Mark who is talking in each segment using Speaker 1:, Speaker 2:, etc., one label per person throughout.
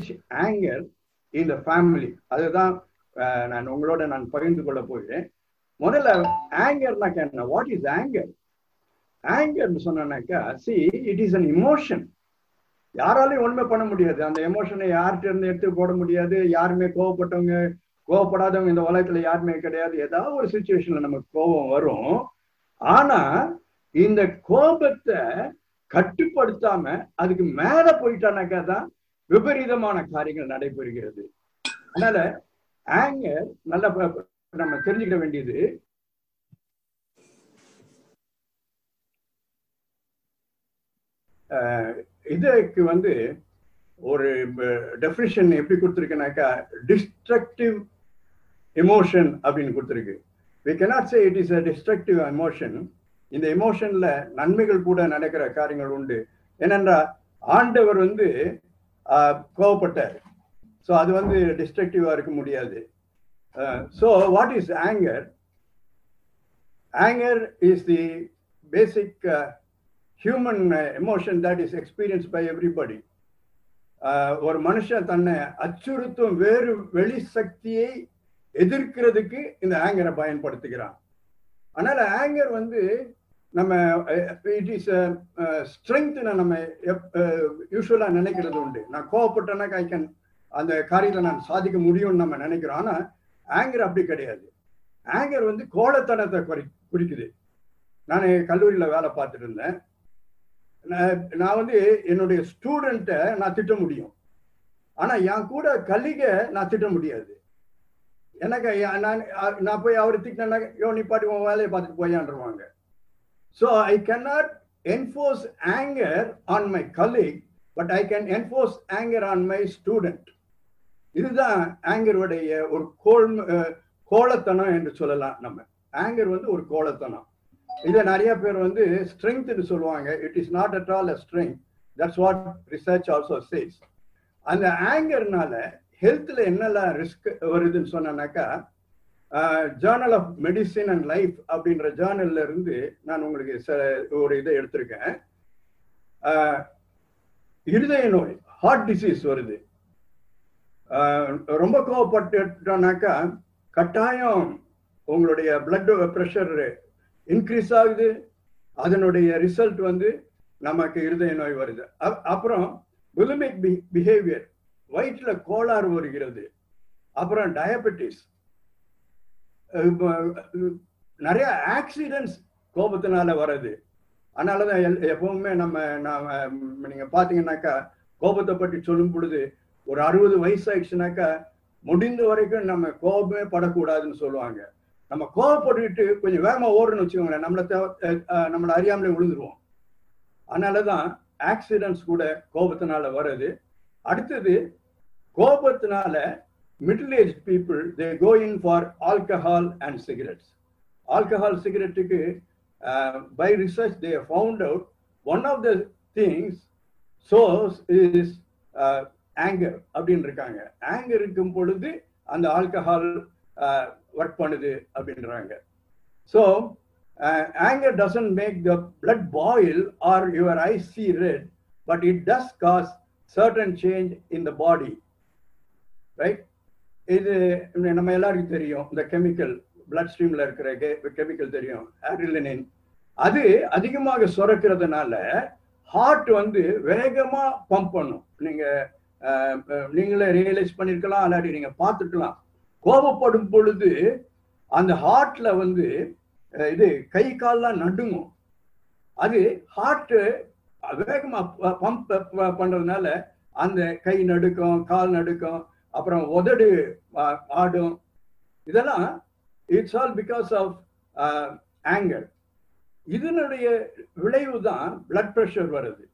Speaker 1: Manage anger in the family அதுதான் அஹ், நான் உங்களோட நான் பகிர்ந்து கொள்ள போகிறேன் முதல்ல ஆங்கர்னா என்ன வாட் இஸ் ஆங்கர் ஆங்கர்னு சொன்னாக்கா see it is an emotion யாராலையும் ஒண்ணுமே பண்ண முடியாது அந்த எமோஷனை யார்கிட்ட இருந்து எடுத்து போட முடியாது யாருமே கோவப்பட்டவங்க கோவப்படாதவங்க இந்த உலகத்துல யாருமே கிடையாது ஏதாவது ஒரு சுச்சுவேஷன்ல நமக்கு கோபம் வரும் ஆனா இந்த கோபத்தை கட்டுப்படுத்தாம அதுக்கு மேல போயிட்டானாக்கா தான் விபரீதமான காரியங்கள் நடைபெறுகிறது அதனால ஆங்கர் நல்ல ப- நம்ம தெரிஞ்சுக்கிட வேண்டியது அஹ், இதுக்கு வந்து ஒரு டெஃபினிஷன் எப்படி கொடுத்துருக்குனாக்கா டிஸ்ட்ரக்டிவ் எமோஷன் அப்படின்னு கொடுத்துருக்கு we cannot say it is a destructive emotion இந்த எமோஷன்ல நன்மைகள் கூட நடக்கிற காரியங்கள் உண்டு ஏனென்றா ஆண்டவர் வந்து ஆஹ், கோவப்பட்டார் ஸோ அது வந்து டிஸ்ட்ரக்டிவா இருக்க முடியாது so what is anger anger is the basic human emotion that is experience by everybody ஒரு மனுஷன் தன்னை அச்சுறுத்தும் வேறு வெளி சக்தியை எதிர்க்கிறதுக்கு இந்த ஆங்கரை பயன்படுத்துகிறான் அதனால ஆங்கர் வந்து நம்ம இட் இஸ் ஸ்ட்ரென்த் நம்ம யூஸ்வலா நினைக்கிறது உண்டு நான் கோவப்பட்டேன்னா ஐ கேன் அந்த காரியத்தை நான் சாதிக்க முடியும்னு நம்ம நினைக்கிறோம் ஆனா ஆங்கர் அப்படி கிடையாது ஆங்கர் வந்து கோலத்தனத்தை குறி குறிக்குது நான் கல்லூரியில வேலை பார்த்துட்டு இருந்தேன் நான் நான் வந்து என்னுடைய ஸ்டூடெண்ட்டை நான் திட்ட முடியும் ஆனா என் கூட கலிகை நான் திட்ட முடியாது எனக்கு யா- நான் அ- நான் போய் அவர் திட்டினா யோ நீ பாட்டு உன் வேலையை பார்த்துட்டு போயான்ருவாங்க so I cannot enforce anger on my colleague but I can enforce anger on my student இதுதான் ஆங்கருடைய ஒரு கோல் அஹ், கோலத்தனம் என்று சொல்லலாம் நம்ம ஆங்கர் வந்து ஒரு கோலத்தனம் இதை நிறைய பேர் வந்து ஸ்ட்ரென்த்னு சொல்லுவாங்க it is not at all a strength that's what research also says அந்த ஆங்கர்னால ஹெல்த்ல என்னெல்லாம் ரிஸ்க் வருதுன்னு சொன்னாக்கா journal of medicine and life அப்படின்ற ஜேர்னல்ல இருந்து நான் உங்களுக்கு ச- ஒரு இதை எடுத்திருக்கேன் ஆஹ், இருதய நோய் ஹார்ட் டிசீஸ் வருது ஆஹ், ரொம்ப கோவப்பட்டுட்டோம்னாக்கா கட்டாயம் உங்களுடைய பிளட் ப்ரெஷர் இன்க்ரீஸ் ஆகுது அதனுடைய ரிசல்ட் வந்து நமக்கு இருதய நோய் வருது அப்- அப்புறம் புலிமிக் பிஹேவியர் வயிற்றுல கோளாறு வருகிறது அப்புறம் டயபெட்டிஸ் நிறைய ஆக்சிடென்ட்ஸ் கோபத்தினால வருது அதனாலதான் எல்- எப்பவுமே நம்ம நாம ம், நீங்க பாத்தீங்கன்னாக்கா கோபத்தை பற்றி சொல்லும் பொழுது ஒரு அறுபது வயசு ஆயிடுச்சுனாக்கா முடிந்த வரைக்கும் நம்ம கோபமே படக்கூடாதுன்னு சொல்லுவாங்க நம்ம கோபப்பட்டுக்கிட்டு கொஞ்சம் வேகமா ஓடுன்னு வச்சுக்கோங்களேன் நம்மளை தேவ- அஹ், அஹ், நம்மளை அறியாமலே விழுந்துருவோம் அதனாலதான் ஆக்சிடென்ட்ஸ் கூட கோபத்தினால வருது அடுத்தது கோபத்தினால middle age people they go in for alcohol and cigarettes alcohol சிகரெட்டுக்கு by research they found out one of the things source is anger அப்படின்னு இருக்காங்க ஆங்கர் இருக்கும் பொழுது அந்த ஆல்கஹால் ஒர்க் பண்ணுது அப்படின்றாங்க so anger doesn't make the blood boil or your eye see red but it does cause certain change in the body right இது நம்ம எல்லாருக்கும் தெரியும் இந்த கெமிக்கல் பிளட் ஸ்ட்ரீம்ல இருக்கிற கெமிக்கல் தெரியும் ஆட்ரிலினின் அது அதிகமாக சுரக்கிறதுனால ஹார்ட் வந்து வேகமா பம்ப் பண்ணும் நீங்க அஹ், அஹ், நீங்களே ரியலைஸ் பண்ணிருக்கலாம் இல்லாட்டி நீங்க பார்த்துருக்கலாம் கோபப்படும் பொழுது அந்த ஹார்ட்ல வந்து அஹ், இது கை கால்லாம் நடுங்கும் அது ஹார்ட் வேகமா பம்ப் பண்றதுனால அந்த கை நடுக்கம் கால் நடுக்கம் அப்புறம் உதடு ஆ- ஆடும் இதெல்லாம் it's all because of anger இதனுடைய விளைவு தான் பிளட் ப்ரெஷர் வருது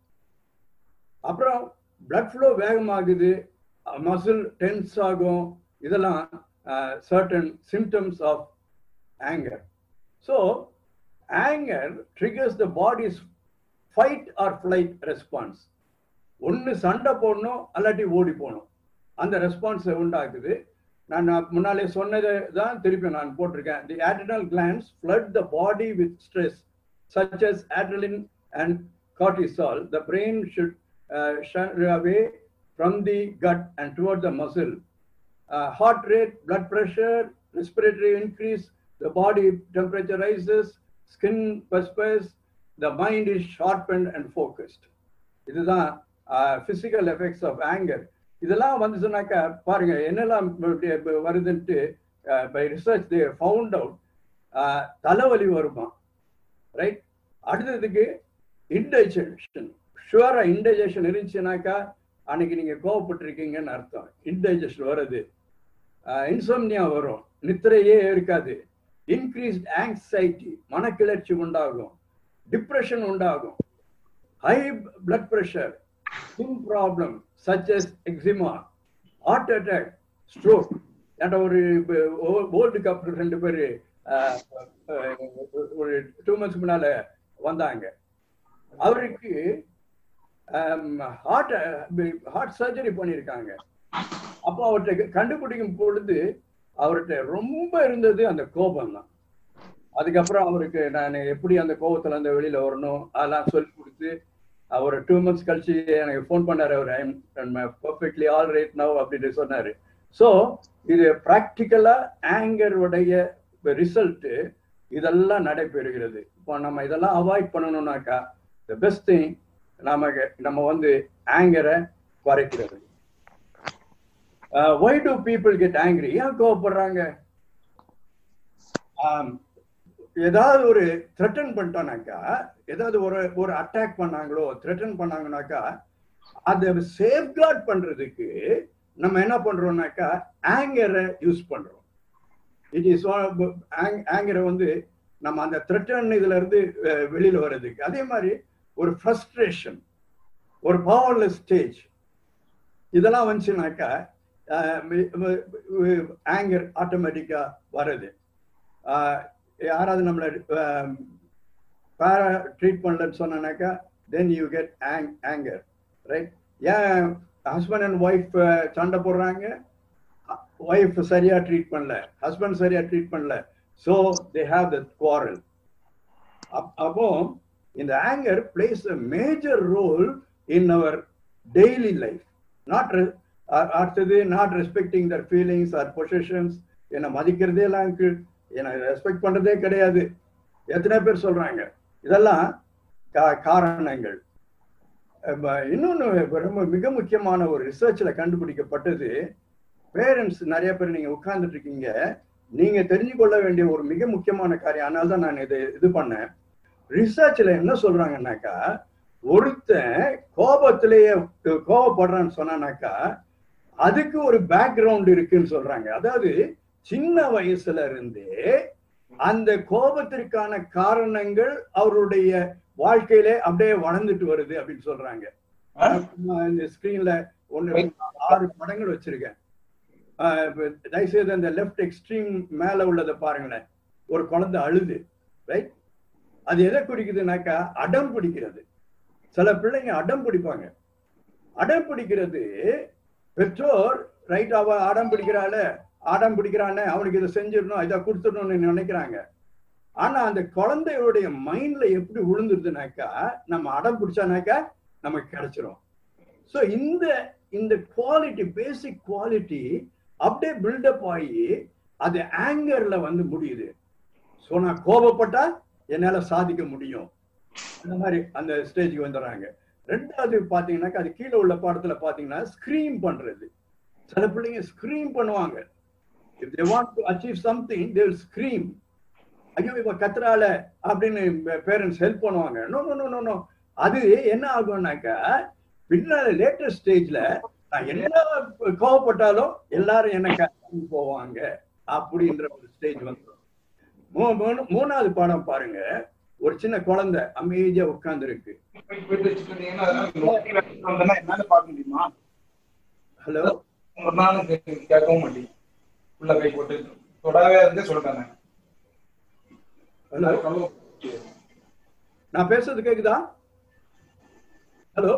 Speaker 1: அப்புறம் பிளட் ஃப்ளோ வேகமாகுது மசில் டென்ஸ் ஆகும் இதெல்லாம் certain symptoms of anger so anger triggers the body's fight or flight response ஒன்று சண்டை போடணும் அல்லாட்டி ஓடி போகணும் அந்த ரெஸ்பான்ஸ் உண்டாக்குது நான் நான் முன்னாலே சொன்னதை தான் திருப்பி நான் போட்டிருக்கேன் the adrenal glands flood the body with stress such as adrenaline and cortisol the brain should uh, shun away from the gut and toward the muscle. Uh, heart rate, blood pressure, respiratory increase, the body temperature rises, skin perspires, the mind is sharpened and focused. இதுதான் physical effects of anger இதெல்லாம் வந்துச்சுனாக்கா பாருங்க என்னெல்லாம் இப்ப- இப்ப வருதுன்ட்டு by research they found out தலைவலி வருமா ரைட் அடுத்ததுக்கு இன்டைஜஷன் ஷுவரா இன்டைஜஷன் இருந்துச்சுனாக்கா அன்னைக்கு நீங்க கோவப்பட்டிருக்கீங்கன்னு அர்த்தம் இன்டைஜஷன் வருது இன்சோம்னியா வரும் நித்திரையே இருக்காது இன்க்ரீஸ்ட் ஆங்ஸைட்டி மனக்கிளர்ச்சி உண்டாகும் டிப்ரெஷன் உண்டாகும் high blood pressure skin problem such as eczema heart attack stroke என்கிட்ட ஒரு வேர்ல்டு கப் ரெண்டு பேர் ஒரு டூ மந்த்ஸ் முன்னால வந்தாங்க அவருக்கு ஹார்ட் ஹார்ட் சர்ஜரி பண்ணியிருக்காங்க அப்போ அவர்கிட்ட கண்டுபிடிக்கும் பொழுது அவர்கிட்ட ரொம்ப இருந்தது அந்த கோபம் தான் அதுக்கப்புறம் அவருக்கு நான் எப்படி அந்த கோபத்துல இருந்து வெளியில வரணும் அதெல்லாம் சொல்லி கொடுத்து அவர் டூ மந்த்ஸ் கழிச்சு எனக்கு ஃபோன் பண்ணாரு அவர் I'm perfectly all right now அப்படின்னு சொன்னாரு ஸோ இது ப்ராக்டிக்கலா ஆங்கருடைய ரிசல்ட் இதெல்லாம் நடைபெறுகிறது இப்போ நம்ம இதெல்லாம் அவாய்ட் பண்ணணும்னாக்கா த பெஸ்ட் திங் நமக்கு நம்ம வந்து ஆங்கரை குறைக்கிறது why do people get angry ஏன் கோவப்படுறாங்க ஆம், ஏதாவது ஒரு த்ரெட்டன் பண்ணிட்டோம்னாக்கா ஏதாவது ஒரு ஒரு அட்டாக் பண்ணாங்களோ த்ரெட்டன் பண்ணாங்கனாக்கா அதை சேஃப்கார்ட் பண்றதுக்கு நம்ம என்ன பண்றோம்னாக்கா ஆங்கரை யூஸ் பண்றோம் இட் இஸ் ஆங்கரை வந்து நம்ம அந்த த்ரெட்டன் இதுல இருந்து அஹ், வெளியில வர்றதுக்கு அதே மாதிரி ஒரு ஃப்ரஸ்ட்ரேஷன் ஒரு பவர்லெஸ் ஸ்டேஜ் இதெல்லாம் வந்துச்சுனாக்கா ஆங்கர் ஆட்டோமேட்டிக்கா வருது ஆஹ் யாராவது நம்மளை பேரா ட்ரீட் பண்ணலன்னு சொன்னாக்கா then you get anger right ஏன் ஹஸ்பண்ட் அண்ட் ஒய்ஃப் சண்டை போடுறாங்க ஒய்ஃப் சரியா ட்ரீட் பண்ணல ஹஸ்பண்ட் சரியா ட்ரீட் பண்ணல so they have the quarrel அப்போ இந்த anger plays a major role in our daily life not அடுத்தது not respecting their feelings or positions என்னை மதிக்கிறதே எல்லாம் இருக்கு என்னை ரெஸ்பெக்ட் பண்றதே கிடையாது எத்தனை பேர் சொல்றாங்க இதெல்லாம் கா- காரணங்கள் அஹ் இன்னொன்னு ரொம்ப மிக முக்கியமான ஒரு ரிசர்ச்ல கண்டுபிடிக்கப்பட்டது பேரண்ட்ஸ் நிறைய பேர் நீங்க உட்கார்ந்துட்டு இருக்கீங்க நீங்க தெரிஞ்சு கொள்ள வேண்டிய ஒரு மிக முக்கியமான காரியம் அதனால தான் நான் இது இது பண்ணேன் ரிசர்ச்ல என்ன சொல்றாங்கன்னாக்கா ஒருத்தன் கோபத்திலேயே கோபப்படுறான்னு சொன்னானாக்கா அதுக்கு ஒரு பேக்ரவுண்ட் இருக்குன்னு சொல்றாங்க அதாவது சின்ன வயசுல இருந்தே அந்த கோபத்திற்கான காரணங்கள் அவருடைய வாழ்க்கையில அப்படியே வளர்ந்துட்டு வருது அப்படின்னு சொல்றாங்க நான் இந்த ஸ்கிரீன்ல ஒண்ணு ரெண்டு, ஆறு படங்கள் வச்சிருக்கேன் ஆஹ் இப்ப தயவுசெய்து அந்த லெஃப்ட் எக்ஸ்ட்ரீம் மேல உள்ளதை பாருங்களேன் ஒரு குழந்தை அழுது ரைட் அது எதை குறிக்குதுனாக்கா அடம் பிடிக்கிறது சில பிள்ளைங்க அடம் பிடிப்பாங்க அடம் பிடிக்கிறது பெற்றோர் ரைட் அவ அடம் பிடிக்கிறாள அடம் பிடிக்கிறானே அவனுக்கு இதை செஞ்சிடணும் இதை கொடுத்துடணும்னு நினைக்கிறாங்க ஆனா அந்த குழந்தையோடைய மைண்ட்ல எப்படி விழுந்துருதுனாக்கா நம்ம அடம் பிடிச்சானாக்கா நமக்கு கிடைச்சிரும் ஸோ இந்த இந்த குவாலிட்டி பேசிக் குவாலிட்டி அப்படியே பில்டப் ஆகி அது ஆங்கர்ல வந்து முடியுது ஸோ நான் கோபப்பட்டா என்னால சாதிக்க முடியும் அந்த மாதிரி அந்த ஸ்டேஜுக்கு வந்துடுறாங்க ரெண்டாவது பாத்தீங்கன்னாக்கா அது கீழே உள்ள பாடத்துல பாத்தீங்கன்னா ஸ்கிரீம் பண்றது சில பிள்ளைங்க ஸ்கிரீம் பண்ணுவாங்க if they want to achieve something they will scream ஐயோ இவ கத்துறால அப்படின்னு பேரண்ட்ஸ் ஹெல்ப் பண்ணுவாங்க நோ நோ நோ நோ அது என்ன ஆகும்னாக்கா பின்னால லேட்டஸ்ட் ஸ்டேஜ்ல நான் என்ன கோவப்பட்டாலும் எல்லாரும் என்ன கத்தி போவாங்க அப்படின்ற ஒரு ஸ்டேஜ் வந்துடும் மூ- மூணு- மூணாவது பாடம் பாருங்க ஒரு சின்ன குழந்தை அமைதியா உட்கார்ந்து இருக்கு
Speaker 2: போயிட்டு வச்சுட்டு இருந்தீங்கன்னா அதெல்லாம் வந்தேன்னா என்னால பார்க்க முடியுமா
Speaker 1: ஹலோ
Speaker 2: ஒரு நாளும் கே- கேட்கவும் மாட்டேன் உள்ள கை போட்டு தொடாவே இருந்தே சொல்லிட்டாங்க
Speaker 1: ஹலோ நான் பேசுறது கேக்குதா ஹலோ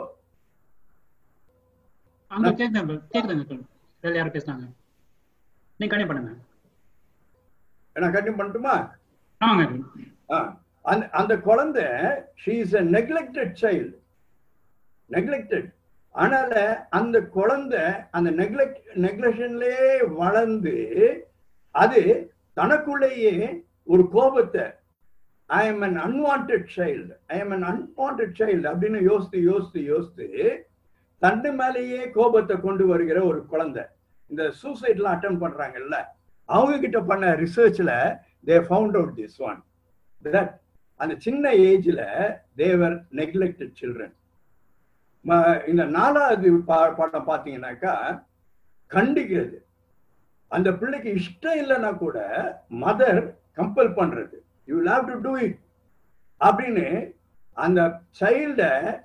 Speaker 3: அங்க கேக்குதுங்க கேக்குதுங்க சொல்லுங்க வேற யாரும் பேசுனாங்க நீங்க கண்டிப்பா பண்ணுங்க
Speaker 1: நான் கண்டினியூ பண்ணட்டுமா
Speaker 3: ஆமாங்க
Speaker 1: ஆ, அந்த அந்த குழந்தை she is a neglected child neglected அதனால அந்த குழந்தை அந்த நெக்லெக்ட் நெக்லெக்ஷன்லயே வளர்ந்து அது தனக்குள்ளேயே ஒரு கோபத்தை I am an unwanted child I am an unwanted child அப்படின்னு யோசித்து யோசித்து யோசித்து தண்டு மேலேயே கோபத்தை கொண்டு வருகிற ஒரு குழந்தை இந்த சூசைட்லாம் அட்டன் பண்றாங்கல்ல அவங்க கிட்ட பண்ண ரிசர்ச்ல they found out this one that அந்த சின்ன ஏஜ்ல தேவர் நெக்லெக்டட் சில்ட்ரன் இந்த நாலாவது பா- பாடம் பார்த்தீங்கன்னாக்கா கண்டிக்கிறது அந்த பிள்ளைக்கு இஷ்டம் இல்லைன்னா கூட மதர் கம்பல் பண்றது you have to do it அப்படின்னு அந்த சைல்ட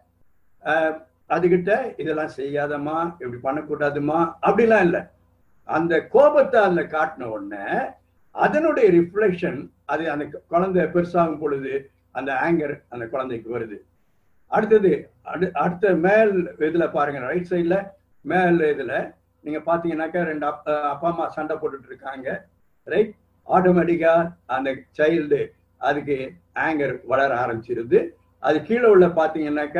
Speaker 1: அதுகிட்ட இதெல்லாம் செய்யாதம்மா இப்படி பண்ணக்கூடாதுமா அப்படிலாம் இல்லை அந்த கோபத்தை அதுல காட்டின உடனே அதனுடைய ரிஃப்ளெக்ஷன் அது அந்த குழந்தை பெருசாகும் பொழுது அந்த ஆங்கர் அந்த குழந்தைக்கு வருது அடுத்தது அடு அடுத்த மேல் இதுல பாருங்க ரைட் சைடுல மேல் இதுல நீங்க பாத்தீங்கன்னாக்கா ரெண்டு அப்பா அப்பா அம்மா சண்டை போட்டுட்டு இருக்காங்க ரைட் ஆட்டோமேட்டிக்கா அந்த சைல்டு அதுக்கு ஆங்கர் வளர ஆரம்பிச்சிருது அது கீழே உள்ள பாத்தீங்கன்னாக்கா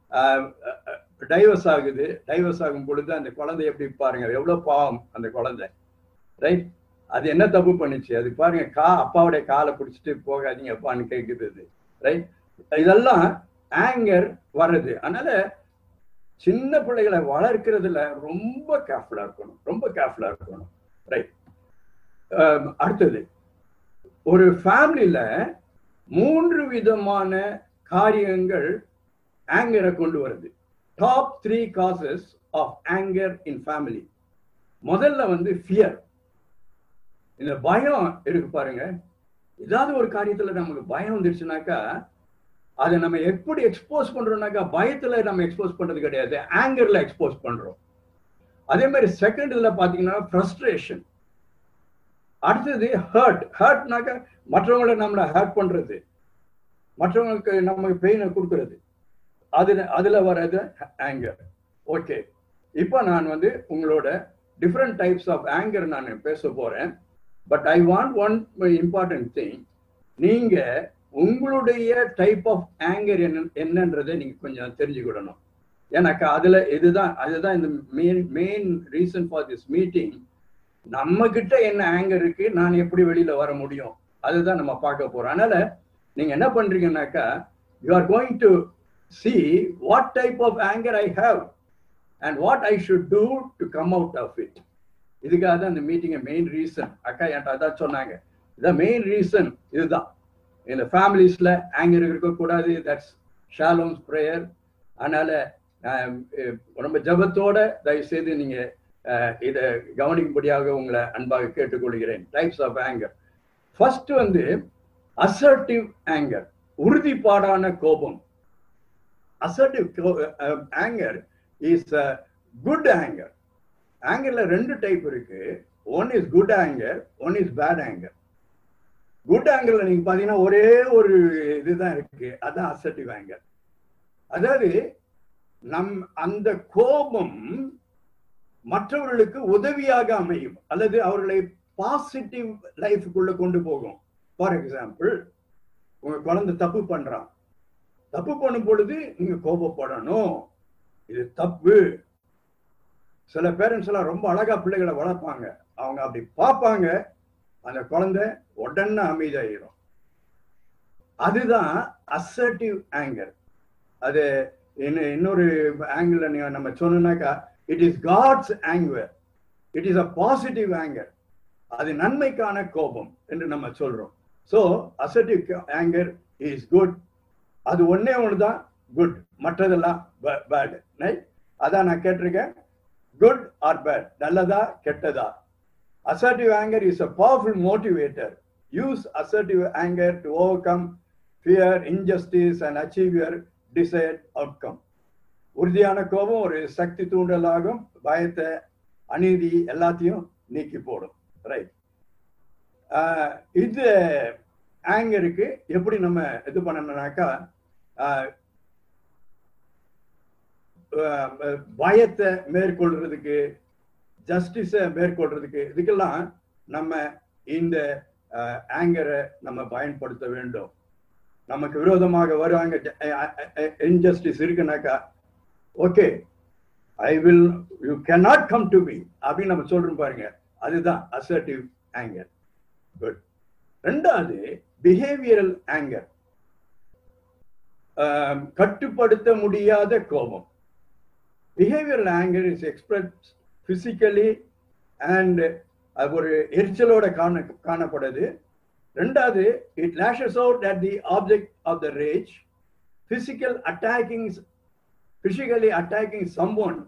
Speaker 1: டைவர்ஸ் ஆகுது டைவர்ஸ் ஆகும் பொழுது அந்த குழந்தை எப்படி பாருங்க எவ்வளவு பாவம் அந்த குழந்தை ரைட் அது என்ன தப்பு பண்ணுச்சு அது பாருங்க கா அப்பாவுடைய காலை பிடிச்சிட்டு போகாதீங்க அப்பான்னு கேக்குது அது ரைட் இதெல்லாம் ஆங்கர் வர்றது அதனால சின்ன பிள்ளைகளை வளர்க்கறதுல ரொம்ப கேர்ஃபுல்லா இருக்கணும் ரொம்ப கேர்ஃபுல்லா இருக்கணும் ரைட் அடுத்தது ஒரு ஃபேமிலியில மூன்று விதமான காரியங்கள் ஆங்கரை கொண்டு வருது top three causes of anger in family முதல்ல வந்து ஃபியர் இந்த பயம் இருக்கு பாருங்க ஏதாவது ஒரு காரியத்துல நமக்கு பயம் வந்துருச்சுனாக்கா அதை நம்ம எப்படி எக்ஸ்போஸ் பண்றோம்னாக்கா பயத்துல நம்ம எக்ஸ்போஸ் பண்றது கிடையாது ஆங்கர்ல எக்ஸ்போஸ் பண்றோம் அதே மாதிரி செகண்ட் இதுல பாத்தீங்கன்னா ஃப்ரஸ்ட்ரேஷன் அடுத்தது ஹர்ட் ஹர்ட்னாக்கா மற்றவங்களை நம்மளை ஹர்ட் பண்றது மற்றவங்களுக்கு நமக்கு பெயினை கொடுக்கறது அதுல அதுல வர்றது ஆங்கர் ஓகே இப்போ நான் வந்து உங்களோட டிஃப்ரெண்ட் டைப்ஸ் ஆஃப் ஆங்கர் நான் பேச போறேன் but I want one important thing நீங்க உங்களுடைய டைப் ஆஃப் ஆங்கர் என்ன என்னன்றதை நீங்க கொஞ்சம் தெரிஞ்சுக்கிடணும் ஏன்னாக்கா அதுல இதுதான் அதுதான் இந்த main main reason for this meeting நம்ம கிட்ட என்ன ஆங்கர் இருக்கு நான் எப்படி வெளியில வர முடியும் அதுதான் நம்ம பார்க்க போறோம் அதனால நீங்க என்ன பண்றீங்கன்னாக்கா you are going to see what type of anger I have and what I should do to come out of it இதுக்காக தான் இந்த மீட்டிங் மெயின் ரீசன் அக்கா என்கிட்ட அதான் சொன்னாங்க இதான் மெயின் ரீசன் இதுதான் இந்த ஃபேமிலிஸ்ல ஆங்கர் இருக்கக்கூடாது தட்ஸ் ஷாலோம்ஸ் ப்ரேயர் அதனால ரொம்ப ஜபத்தோட தயவு செய்து நீங்க இதை கவனிக்கும்படியாக உங்களை அன்பாக கேட்டுக்கொள்கிறேன் டைப்ஸ் ஆஃப் ஆங்கர் ஃபர்ஸ்ட் வந்து அசர்டிவ் ஆங்கர் உறுதிப்பாடான கோபம் assertive anger is good anger ஆங்கர்ல ரெண்டு டைப் இருக்கு one is good anger one is bad anger good ஆங்கர்ல நீங்க பாத்தீங்கன்னா ஒரே ஒரு இதுதான் இருக்கு அதான் அசர்டிவ் ஆங்கர் அதாவது நம் அந்த கோபம் மற்றவர்களுக்கு உதவியாக அமையும் அல்லது அவர்களை பாசிட்டிவ் லைஃபுக்குள்ள கொண்டு போகும் ஃபார் எக்ஸாம்பிள் உங்க குழந்தை தப்பு பண்றான் தப்பு பண்ணும் பொழுது நீங்க கோபப்படணும் இது தப்பு சில பேரண்ட்ஸ் எல்லாம் ரொம்ப அழகா பிள்ளைகளை வளர்ப்பாங்க அவங்க அப்படி பார்ப்பாங்க அந்த குழந்தை உடனே அமைதியாயிரும் அதுதான் அசர்டிவ் ஆங்கர் அது இன்னொரு ஆங்கிள் நீங்க நம்ம சொன்னாக்கா it is God's anger it is a positive anger அது நன்மைக்கான கோபம் என்று நம்ம சொல்றோம் so assertive anger is good அது ஒன்னே ஒன்று தான் குட் மற்றதெல்லாம் பேட் ரைட் அதான் நான் கேட்டிருக்கேன் குட் ஆர் பேட் நல்லதா கெட்டதா assertive anger is a powerful motivator use assertive anger to overcome fear injustice and achieve your decide outcome உறுதியான கோபம் ஒரு சக்தி தூண்டலாகும் பயத்தை அநீதி எல்லாத்தையும் நீக்கி போடும் ரைட் இது ஆங்கருக்கு எப்படி நம்ம இது பண்ணணும்னாக்கா பயத்தை மேற்கொள்றதுக்கு ஜஸ்டிஸை மேற்கொள்றதுக்கு இதுக்கெல்லாம் நம்ம இந்த ஆங்கரை நம்ம பயன்படுத்த வேண்டும் நமக்கு விரோதமாக வருவாங்க இன்ஜஸ்டிஸ் இருக்குனாக்கா okay I will you cannot come to me அப்படின்னு நம்ம சொல்றோம் பாருங்க அதுதான் அசர்டிவ் ஆங்கர் குட் ரெண்டாவது பிஹேவியரல் ஆங்கர் கட்டுப்படுத்த முடியாத கோபம் behavioural anger is express physically and அது ஒரு எரிச்சலோட காண காணப்படுது ரெண்டாவது it lashes out at the object of the rage physical attacking physically attacking someone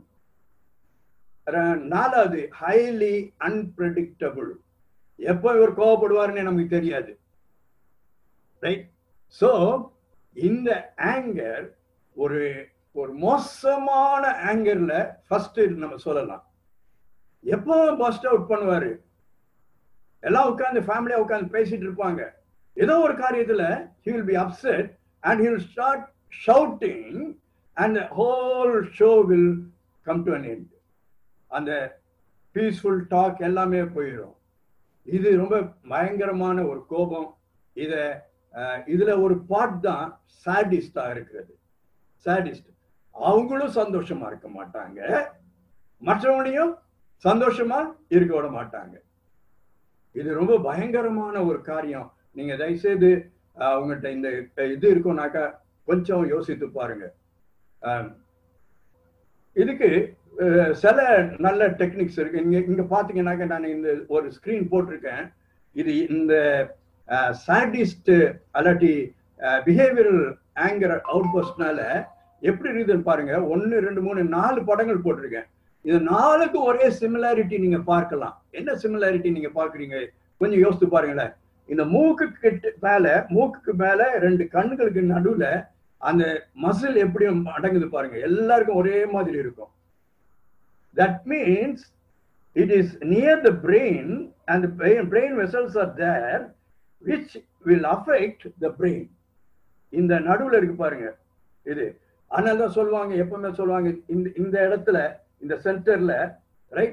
Speaker 1: நாலாவது ஹைலி அன்பிரடிக்டபிள் எப்போ இவர் கோவப்படுவாருன்னு நமக்கு தெரியாது ரைட் ஸோ இந்த ஆங்கர் ஒரு ஒரு மோசமான ஆங்கர்ல ஃபர்ஸ்ட் நம்ம சொல்லலாம் எப்போ பஸ்ட் அவுட் பண்ணுவாரு எல்லாம் உட்காந்து ஃபேமிலியா உட்காந்து பேசிட்டு இருப்பாங்க ஏதோ ஒரு காரியத்துல he will be upset and he will start shouting and the whole show will come to an end அந்த பீஸ்ஃபுல் டாக் எல்லாமே போயிடும் இது ரொம்ப பயங்கரமான ஒரு கோபம் இத அஹ், இதுல ஒரு பார்ட் தான் சாடிஸ்டா இருக்கிறது சாடிஸ்ட் அவங்களும் சந்தோஷமா இருக்க மாட்டாங்க மற்றவங்களையும் சந்தோஷமா இருக்க விட மாட்டாங்க இது ரொம்ப பயங்கரமான ஒரு காரியம் நீங்க தயவுசெய்து அஹ், உங்கள்ட்ட இந்த இது இருக்கும்னாக்கா கொஞ்சம் யோசித்து பாருங்க அஹ், இதுக்கு அஹ், சில நல்ல டெக்னிக்ஸ் இருக்கு இங்க இங்க பாத்தீங்கன்னாக்க நான் இந்த ஒரு ஸ்கிரீன் போட்டிருக்கேன் இது இந்த சாடிஸ்ட் அல்லாட்டி பிஹேவியரல் ஆங்கர் அவுட் பஸ்ட்னால எப்படி இருக்குதுன்னு பாருங்க ஒன்னு ரெண்டு மூணு நாலு படங்கள் போட்டிருக்கேன் இது நாலுக்கு ஒரே சிமிலாரிட்டி நீங்க பார்க்கலாம் என்ன சிமிலாரிட்டி நீங்க பாக்குறீங்க கொஞ்சம் யோசித்து பாருங்களேன் இந்த மூக்கு கிட்ட மேல மூக்குக்கு மேல ரெண்டு கண்களுக்கு நடுவுல அந்த மசில் எப்படி அடங்குது பாருங்க எல்லாருக்கும் ஒரே மாதிரி இருக்கும் that means it is near the brain and brain vessels are there which will affect the brain இந்த நடுவுல இருக்கு பாருங்க இது அதனால தான் சொல்லுவாங்க எப்பவுமே சொல்லுவாங்க இந்த இந்த இடத்துல இந்த சென்டர்ல ரைட்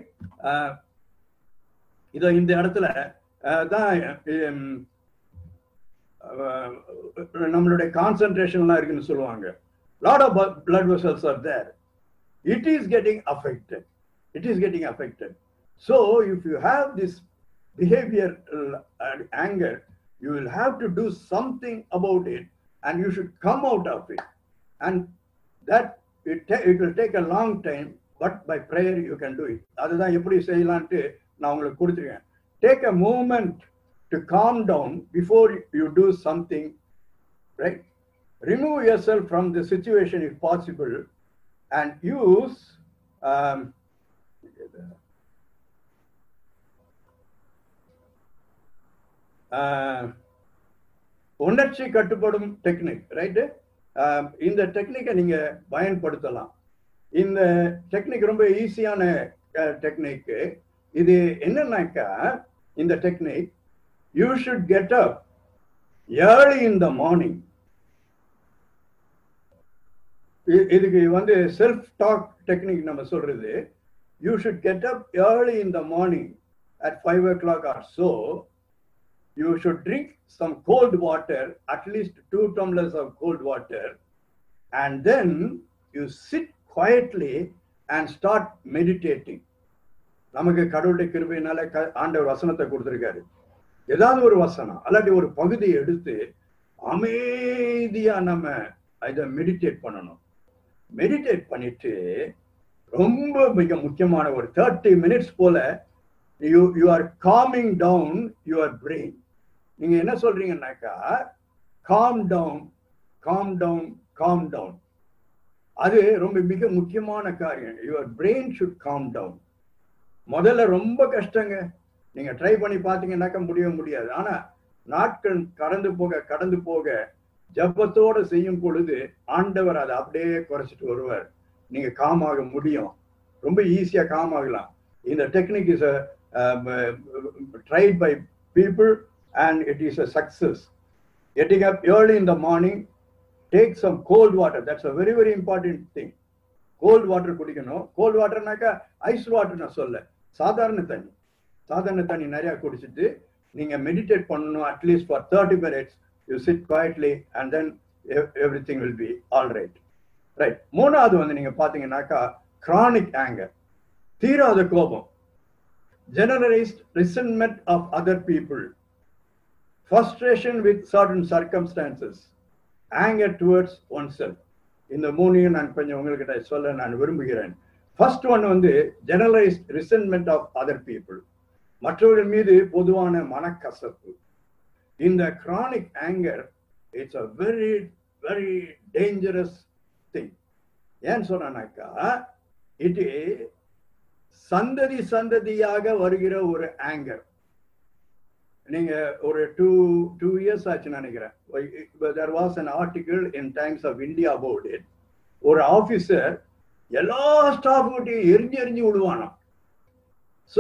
Speaker 1: இதோ இந்த இடத்துல அஹ், தான் ஹம், அஹ், நம்மளுடைய கான்சென்ட்ரேஷன்லாம் இருக்குன்னு சொல்லுவாங்க lot of blood vessels are there it is getting affected it is getting affected so if you have this behavior uh, anger you will have to do something about it and you should come out of it and that it, ta- it will take a long time but by prayer you can do it அதுதான் எப்படி செய்யலான்ட்டு நான் உங்களுக்கு கொடுத்துருக்கேன் take a moment to calm down before you do something right remove yourself from the situation if possible and use um, ஆஹ், உணர்ச்சி கட்டுப்படும் technique right இந்த டெக்னிக்கை நீங்க பயன்படுத்தலாம் இந்த டெக்னிக் ரொம்ப ஈஸியான டெக்னிக் இது என்னன்னாக்கா இந்த technique you should get up early in the morning இதுக்கு வந்து செல்ஃப் டாக் டெக்னிக் நம்ம சொல்றது you should get up early in the morning at five o'clock or so you should drink some cold water, at least two tumblers of cold water, and then you sit quietly and start meditating. நமக்கு கடவுளுடைய கிருபையினால க- ஆண்டவர் வசனத்தை கொடுத்திருக்காரு ஏதாவது ஒரு வசனம் அல்லாட்டி ஒரு பகுதியை எடுத்து அமைதியா நம்ம இதை மெடிடேட் பண்ணணும் மெடிடேட் பண்ணிட்டு ரொம்ப மிக முக்கியமான ஒரு தேர்ட்டி மினிட்ஸ் போல you you are coming down your brain நீங்க என்ன சொல்றீங்கன்னாக்கா calm down calm down calm down அது ரொம்ப மிக முக்கியமான காரியம் your brain should calm down முதல்ல ரொம்ப கஷ்டங்க நீங்க ட்ரை பண்ணி பார்த்தீங்கன்னாக்கா முடிய முடியாது ஆனா நாட்கள் கடந்து போக கடந்து போக ஜபத்தோட செய்யும் பொழுது ஆண்டவர் அதை அப்படியே குறைச்சிட்டு வருவார் நீங்க காம் ஆக முடியும் ரொம்ப ஈஸியா காம் ஆகலாம் இந்த technique is tried by people and it is a success. Getting up early in the morning, take some cold water. That's a very, very important thing. Cold water குடிக்கணும் கோல்ட் வாட்டர்னாக்கா ice water நான் சொல்ல சாதாரண தண்ணி சாதாரண தண்ணி நிறைய குடிச்சிட்டு நீங்க மெடிடேட் பண்ணணும் at least for thirty minutes you sit quietly and then everything will be all right right மூணாவது வந்து நீங்க பாத்தீங்கன்னாக்கா chronic anger தீராத கோபம் generalized resentment of other people frustration with certain circumstances anger towards oneself இந்த மூணையும் நான் கொஞ்சம் உங்ககிட்ட சொல்ல நான் விரும்புகிறேன் ஃபர்ஸ்ட் ஒன் வந்து generalised resentment of other people மற்றவர்கள் மீது பொதுவான மனக்கசப்பு இந்த chronic anger it's a very very dangerous thing ஏன்னு சொன்னாக்கா இட் சந்ததி சந்ததியாக வருகிற ஒரு ஆங்கர் நீங்க ஒரு டூ டூ இயர்ஸ் ஆச்சு நினைக்கிறேன் there was an article in Times of India about it ஒரு ஆபீசர் எல்லா ஸ்டாஃப் கிட்டையும் எரிஞ்சு எரிஞ்சு விடுவானாம் so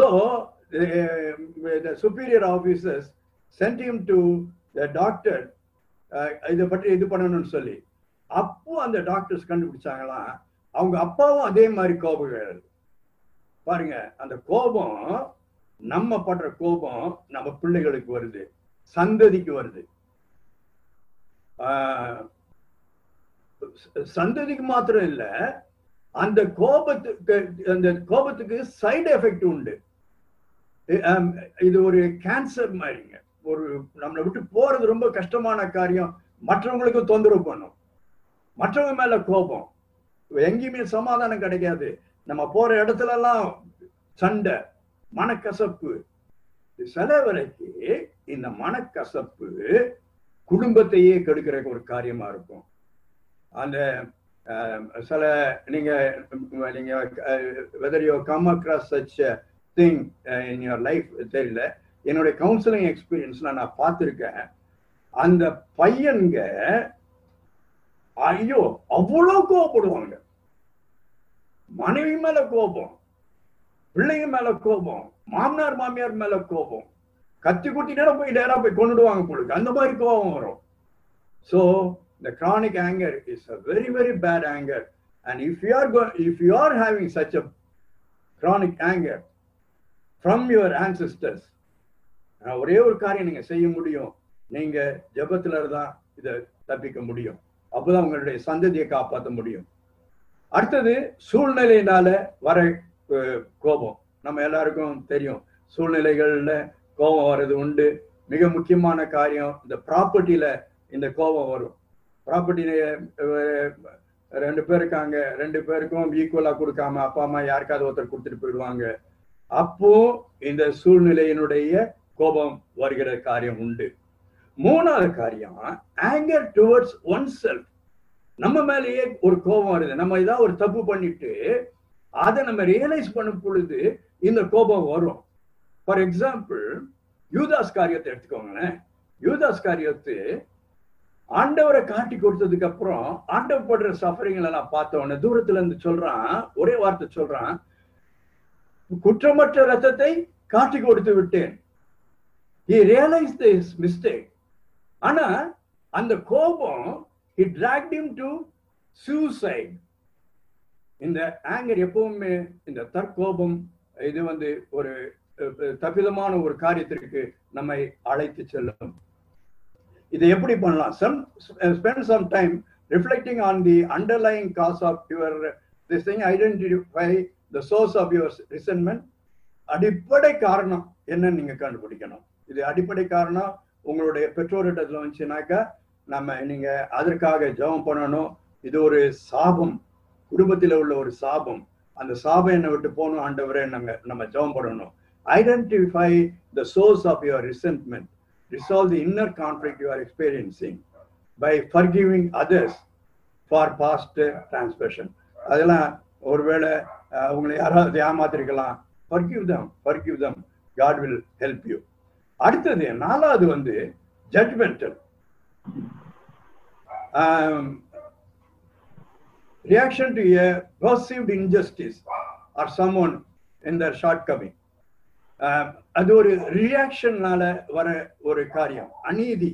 Speaker 1: the superior officers sent him to the doctor இதை பற்றி இது பண்ணணும்னு சொல்லி அப்போ அந்த டாக்டர்ஸ் கண்டுபிடிச்சாங்களாம் அவங்க அப்பாவும் அதே மாதிரி கோபங்கள் பாருங்க அந்த கோபம் நம்ம படுற கோபம் நம்ம பிள்ளைகளுக்கு வருது சந்ததிக்கு வருது ஆஹ் சந்ததிக்கு மாத்திரம் இல்ல அந்த கோபத்துக்கு அந்த கோபத்துக்கு சைடு எஃபெக்ட் உண்டு இது ஒரு கேன்சர் மாதிரிங்க ஒரு நம்மளை விட்டு போறது ரொம்ப கஷ்டமான காரியம் மற்றவங்களுக்கும் தொந்தரவு பண்ணும் மற்றவங்க மேல கோபம் எங்கேயுமே சமாதானம் கிடைக்காது நம்ம போற இடத்துல எல்லாம் சண்டை மனக்கசப்பு சில வரைக்கு இந்த மனக்கசப்பு குடும்பத்தையே கெடுக்கிற ஒரு காரியமா இருக்கும் அந்த சில நீங்க நீங்க whether you come across such thing in your life தெரியல என்னுடைய கவுன்சிலிங் எக்ஸ்பீரியன்ஸ்ல நான் பார்த்துருக்கேன் அந்த பையன்க ஐயோ அவ்வளோ கோவப்படுவாங்க மனைவி மேல கோபம் பிள்ளைங்க மேல கோபம் மாமனார் மாமியார் மேல கோபம் கத்தி குத்தி நேரம் போய் நேரம் போய் கொண்டுடுவாங்க பொழுது அந்த மாதிரி கோபம் வரும் so the chronic anger is a very very bad anger and if you are going if you are having such a chronic anger from your ancestors ஒரே ஒரு காரியம் நீங்க செய்ய முடியும் நீங்க ஜபத்துல தான் இதை தப்பிக்க முடியும் அப்பதான் உங்களுடைய சந்ததியை காப்பாற்ற முடியும் அடுத்தது சூழ்நிலையினால வர கோபம் நம்ம எல்லாருக்கும் தெரியும் சூழ்நிலைகள்ல கோபம் வர்றது உண்டு மிக முக்கியமான காரியம் இந்த ப்ராப்பர்ட்டியில இந்த கோபம் வரும் ப்ராப்பர்ட்டி ரெண்டு பேர் இருக்காங்க ரெண்டு பேருக்கும் ஈக்குவலா கொடுக்காம அப்பா அம்மா யாருக்காவது ஒருத்தர் கொடுத்துட்டு போயிடுவாங்க அப்போ இந்த சூழ்நிலையினுடைய கோபம் வருகிற காரியம் உண்டு மூணாவது காரியம் ஆங்கர் டுவர்ட்ஸ் ஒன் செல்ஃப் நம்ம மேலேயே ஒரு கோபம் வருது நம்ம ஏதாவது ஒரு தப்பு பண்ணிட்டு அதை நம்ம ரியலைஸ் பண்ணும் பொழுது இந்த கோபம் வரும் ஃபார் எக்ஸாம்பிள் யூதாஸ் காரியத்தை எடுத்துக்கோங்களேன் யூதாஸ் காரியத்து ஆண்டவரை காட்டி கொடுத்ததுக்கு அப்புறம் ஆண்டவர் படுற சஃபரிங்களை நான் பார்த்த உடனே தூரத்துல இருந்து சொல்றான் ஒரே வார்த்தை சொல்றான் குற்றமற்ற ரத்தத்தை காட்டி கொடுத்து விட்டேன் he realized this mistake ஆனா அந்த கோபம் he dragged him to suicide இந்த ஆங்கர் எப்பவுமே இந்த தற்கோபம் இது வந்து ஒரு தப்பிதமான ஒரு காரியத்திற்கு நம்மை அழைத்து செல்லும் இதை எப்படி பண்ணலாம் some spend some time reflecting on the underlying cause of your this thing identify the source of your resentment அடிப்படை காரணம் என்னன்னு நீங்க கண்டுபிடிக்கணும் இது அடிப்படை காரணம் உங்களுடைய பெற்றோரிடத்துல வந்துச்சுனாக்கா நம்ம நீங்க அதற்காக ஜெபம் பண்ணணும் இது ஒரு சாபம் குடும்பத்தில் உள்ள ஒரு சாபம் அந்த சாபம் என்னை விட்டு போகணும் ஆண்டவரே நம்ம நம்ம ஜெபம் பண்ணணும் identify the source of your resentment resolve the inner conflict you are experiencing by forgiving others for past transgression அதெல்லாம் ஒருவேளை உங்களை யாராவது ஏமாத்திருக்கலாம் forgive them forgive them god will help you அடுத்தது நாலாவது வந்து judgmental um, reaction to a perceived injustice or someone in their shortcoming அது ஒரு ரியாக்ஷன்னால வர ஒரு காரியம் அநீதி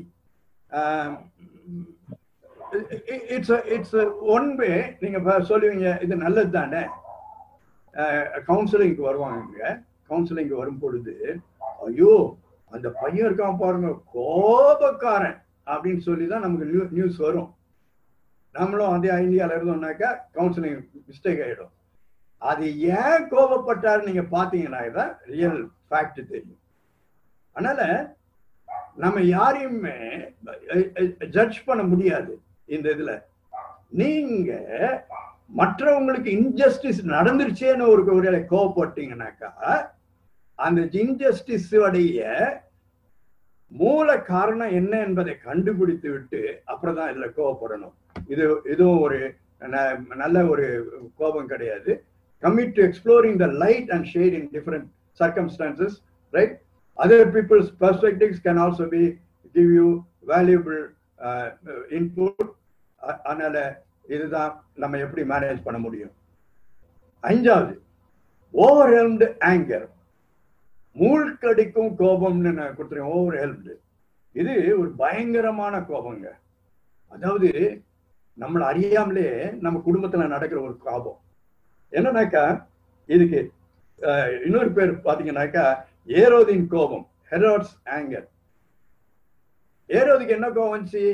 Speaker 1: இட்ஸ் இட்ஸ் ஒன் வே நீங்க சொல்லுவீங்க இது நல்லது தானே கவுன்சிலிங்க்கு வருவாங்க கவுன்சிலிங்க்கு வரும் பொழுது ஐயோ அந்த பையன் இருக்கான் பாருங்க கோபக்காரன் அப்படின்னு சொல்லி தான் நமக்கு நியூ நியூஸ் வரும் நம்மளும் அதே இந்தியாவில் இருந்தோம்னாக்கா கவுன்சிலிங் மிஸ்டேக் ஆகிடும் அது ஏன் கோபப்பட்டாரு நீங்க பாத்தீங்கன்னா இதான் ரியல் ஃபேக்ட் தெரியும் அதனால நம்ம யாரையுமே ஜட்ஜ் பண்ண முடியாது இந்த இதுல நீங்க மற்றவங்களுக்கு இன்ஜஸ்டிஸ் நடந்துருச்சேன்னு ஒரு ஒரு கோவப்பட்டீங்கன்னாக்கா அந்த இன்ஜஸ்டிஸ் உடைய மூல காரணம் என்ன என்பதை கண்டுபிடித்து விட்டு அப்புறம் தான் இதுல கோவப்படணும் இது இதுவும் ஒரு ந- நல்ல ஒரு கோபம் கிடையாது commit to exploring the light and shade in different circumstances right other people's perspectives can also be give you valuable input அதனால இதுதான் நம்ம எப்படி மேனேஜ் பண்ண முடியும் அஞ்சாவது ஓவர் ஆங்கர் மூழ்கடிக்கும் கோபம்னு நான் கொடுத்துருக்கேன் ஓவர் ஹெல்ப்டு இது ஒரு பயங்கரமான கோபங்க அதாவது நம்மளை அறியாமலே நம்ம குடும்பத்துல நடக்கிற ஒரு கோபம் என்னன்னாக்கா இதுக்கு அஹ், இன்னொரு பேர் பாத்தீங்கன்னாக்கா ஏரோதின் கோபம் ஹெரோட்ஸ் ஆங்கர் ஏரோதுக்கு என்ன கோபம் வந்துச்சு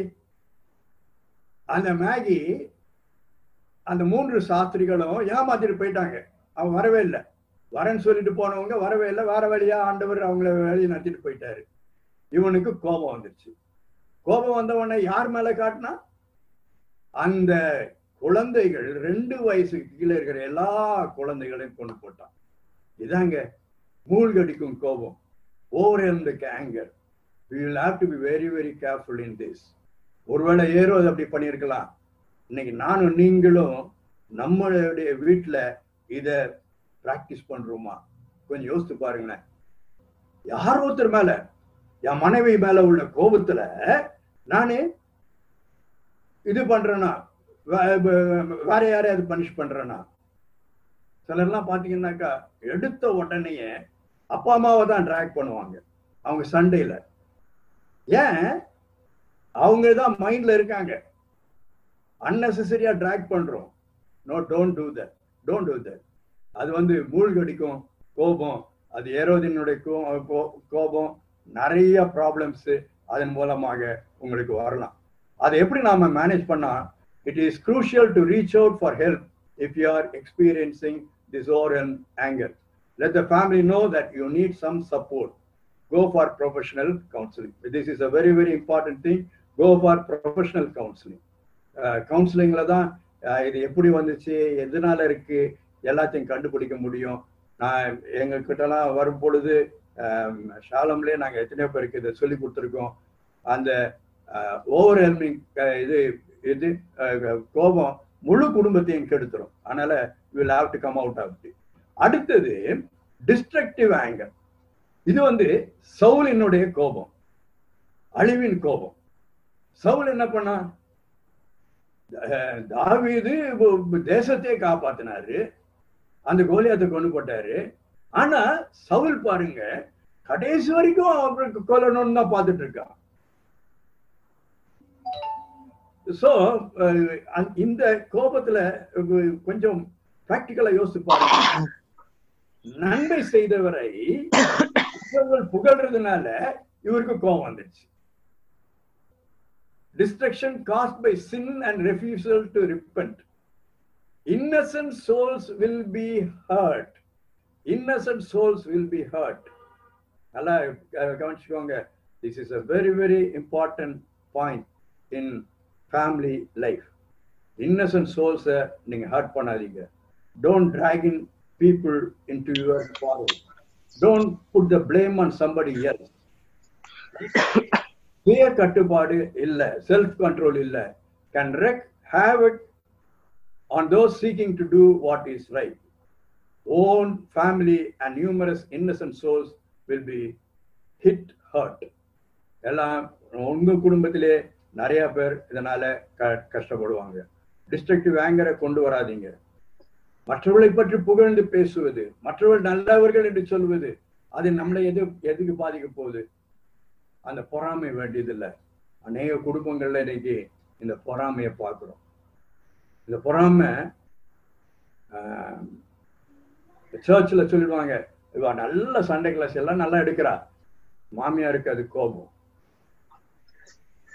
Speaker 1: அந்த மேகி அந்த மூன்று சாஸ்திரிகளும் ஏமாத்திட்டு போயிட்டாங்க அவன் வரவே இல்லை வரேன்னு சொல்லிட்டு போனவங்க வரவே இல்லை வேற வழியா ஆண்டவர் அவங்கள வேலையை நடத்திட்டு போயிட்டாரு இவனுக்கு கோபம் வந்துருச்சு கோபம் வந்த உடனே யார் மேல காட்டினா அந்த குழந்தைகள் ரெண்டு வயசுக்கு கீழே இருக்கிற எல்லா குழந்தைகளையும் கொண்டு போட்டான் இதாங்க மூழ்கடிக்கும் கோபம் ஓவர் ஹெல்டுக்கு anger we will have to be very very careful in this ஒருவேளை ஏரோது அப்படி பண்ணியிருக்கலாம் இன்னைக்கு நானும் நீங்களும் நம்மளுடைய வீட்டுல இத பிராக்டிஸ் பண்றோமா கொஞ்சம் யோசித்து பாருங்களேன் யார் ஒருத்தர் மேல என் மனைவி மேல உள்ள கோபத்துல நானு இது பண்றேனா வே- வே- வேற யாரையாவது பனிஷ் பண்றேனா சிலர்லாம் பாத்தீங்கன்னாக்கா எடுத்த உடனேயே அப்பா அம்மாவை தான் ட்ராக் பண்ணுவாங்க அவங்க சண்டையில ஏன் அவங்க தான் மைண்ட்ல இருக்காங்க அன்னெசரியா ட்ராக் பண்றோம் no don't do that don't do that அது வந்து மூழ்கடிக்கும் கோபம் அது ஏரோதினுடைய கோ- கோ- கோபம் நிறைய ப்ராப்ளம்ஸ் அதன் மூலமாக உங்களுக்கு வரலாம் அதை எப்படி நாம மேனேஜ் பண்ணா it is crucial to reach out for help if you are experiencing this over and anger let the family know that you need some support go for professional counseling. This is a very, very important thing. Go for professional counseling. கவுன்சிலிங்ல தான் அஹ், இது எப்படி வந்துச்சு எதனால இருக்கு எல்லாத்தையும் கண்டுபிடிக்க முடியும் நான் எங்க கிட்டலாம் வரும் பொழுது ஷாலம்லேயே நாங்க எத்தனையோ பேருக்கு இதை சொல்லி கொடுத்துருக்கோம் அந்த ஓவர் ஹெல்மிங் இது இது அஹ், கோபம் முழு குடும்பத்தையும் கெடுத்துரும் அதனால will have to come out of அடுத்தது டிஸ்ட்ரக்டிவ் ஆங்கர் இது வந்து சவுலினுடைய கோபம் அழிவின் கோபம் சவுல் என்ன பண்ணா அஹ் தாவீது பு- தேசத்தையே காப்பாத்தினாரு அந்த கோலியாத்தை கொண்டு போட்டாரு ஆனா சவுல் பாருங்க கடைசி வரைக்கும் அவருக்கு கொல்லணும்னு தான் பார்த்துட்டு இருக்கான் சோ இந்த கோபத்துல அஹ், கொஞ்சம் பிராக்டிக்கலா யோசிச்சு பாருங்க நன்மை செய்தவரை மற்றவர்கள் புகழ்றதுனால இவருக்கு கோபம் வந்துச்சு destruction cast by sin and refusal to repent innocent souls will be hurt innocent souls will be hurt நல்லா அஹ், கவனிச்சுக்கோங்க this is a very very important point in family life innocent சோல்ஸை நீங்க ஹர்ட் பண்ணாதீங்க don't drag in people into your quarrel don't put the blame on somebody else சுய கட்டுப்பாடு இல்ல self control இல்ல can wreck have it on those seeking to do what is right own family and numerous innocent souls will be hit hurt எல்லாம் உங்க குடும்பத்திலே நிறைய பேர் இதனால க- கஷ்டப்படுவாங்க டிஸ்ட்ரக்டிவ் ஆங்கரை கொண்டு வராதீங்க மற்றவர்களை பற்றி புகழ்ந்து பேசுவது மற்றவர்கள் நல்லவர்கள் என்று சொல்வது அது நம்மளை எது எதுக்கு பாதிக்க போகுது அந்த பொறாமை வேண்டியதில்லை அநேக குடும்பங்கள்ல இன்னைக்கு இந்த பொறாமையை பார்க்கிறோம் இந்த பொறாமை சர்ச்சில் சொல்லிடுவாங்க இவ நல்ல சண்டை கிளாஸ் எல்லாம் நல்லா எடுக்கிறா மாமியாருக்கு அது கோபம்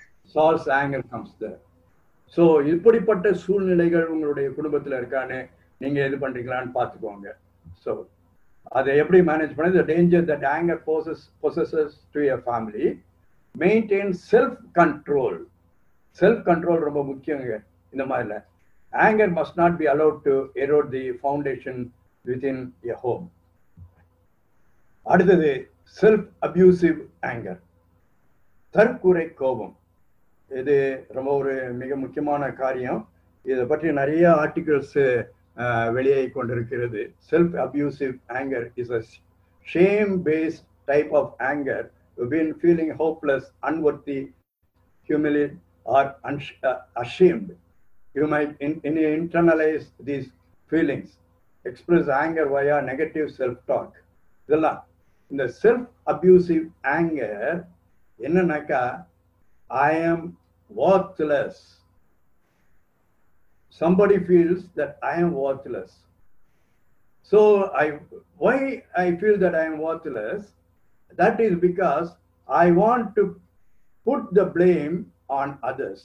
Speaker 1: Saul's anger comes the so இப்படிப்பட்ட சூழ்நிலைகள் உங்களுடைய குடும்பத்தில் இருக்கான்னு நீங்க இது பண்றீங்களான்னு பார்த்துக்கோங்க ஸோ அதை எப்படி மேனேஜ் பண்ண the danger that anger poses possesses to a family maintain self control self control ரொம்ப முக்கியங்க இந்த மாதிரில anger must not be allowed to erode the foundation within a home அடுத்தது செல்ஃப் அபியூசிவ் ஆங்கர் தற்கொலை கோபம் இது ரொம்ப ஒரு மிக முக்கியமான காரியம் இதை பற்றி நிறைய ஆர்டிகிள்ஸ் வெளியாகி கொண்டிருக்கிறது self abusive anger is a shame based type of anger been feeling hopeless, unworthy, humiliated, or unsh- uh, ashamed. You might in, in internalize these feelings, express anger via negative self-talk. இதெல்லாம் இந்த self abusive anchor என்னன்னாக்கா ஐ ஆம் worthless somebody feels that i am worthless so i why i feel that i am worthless that is because i want to put the blame on others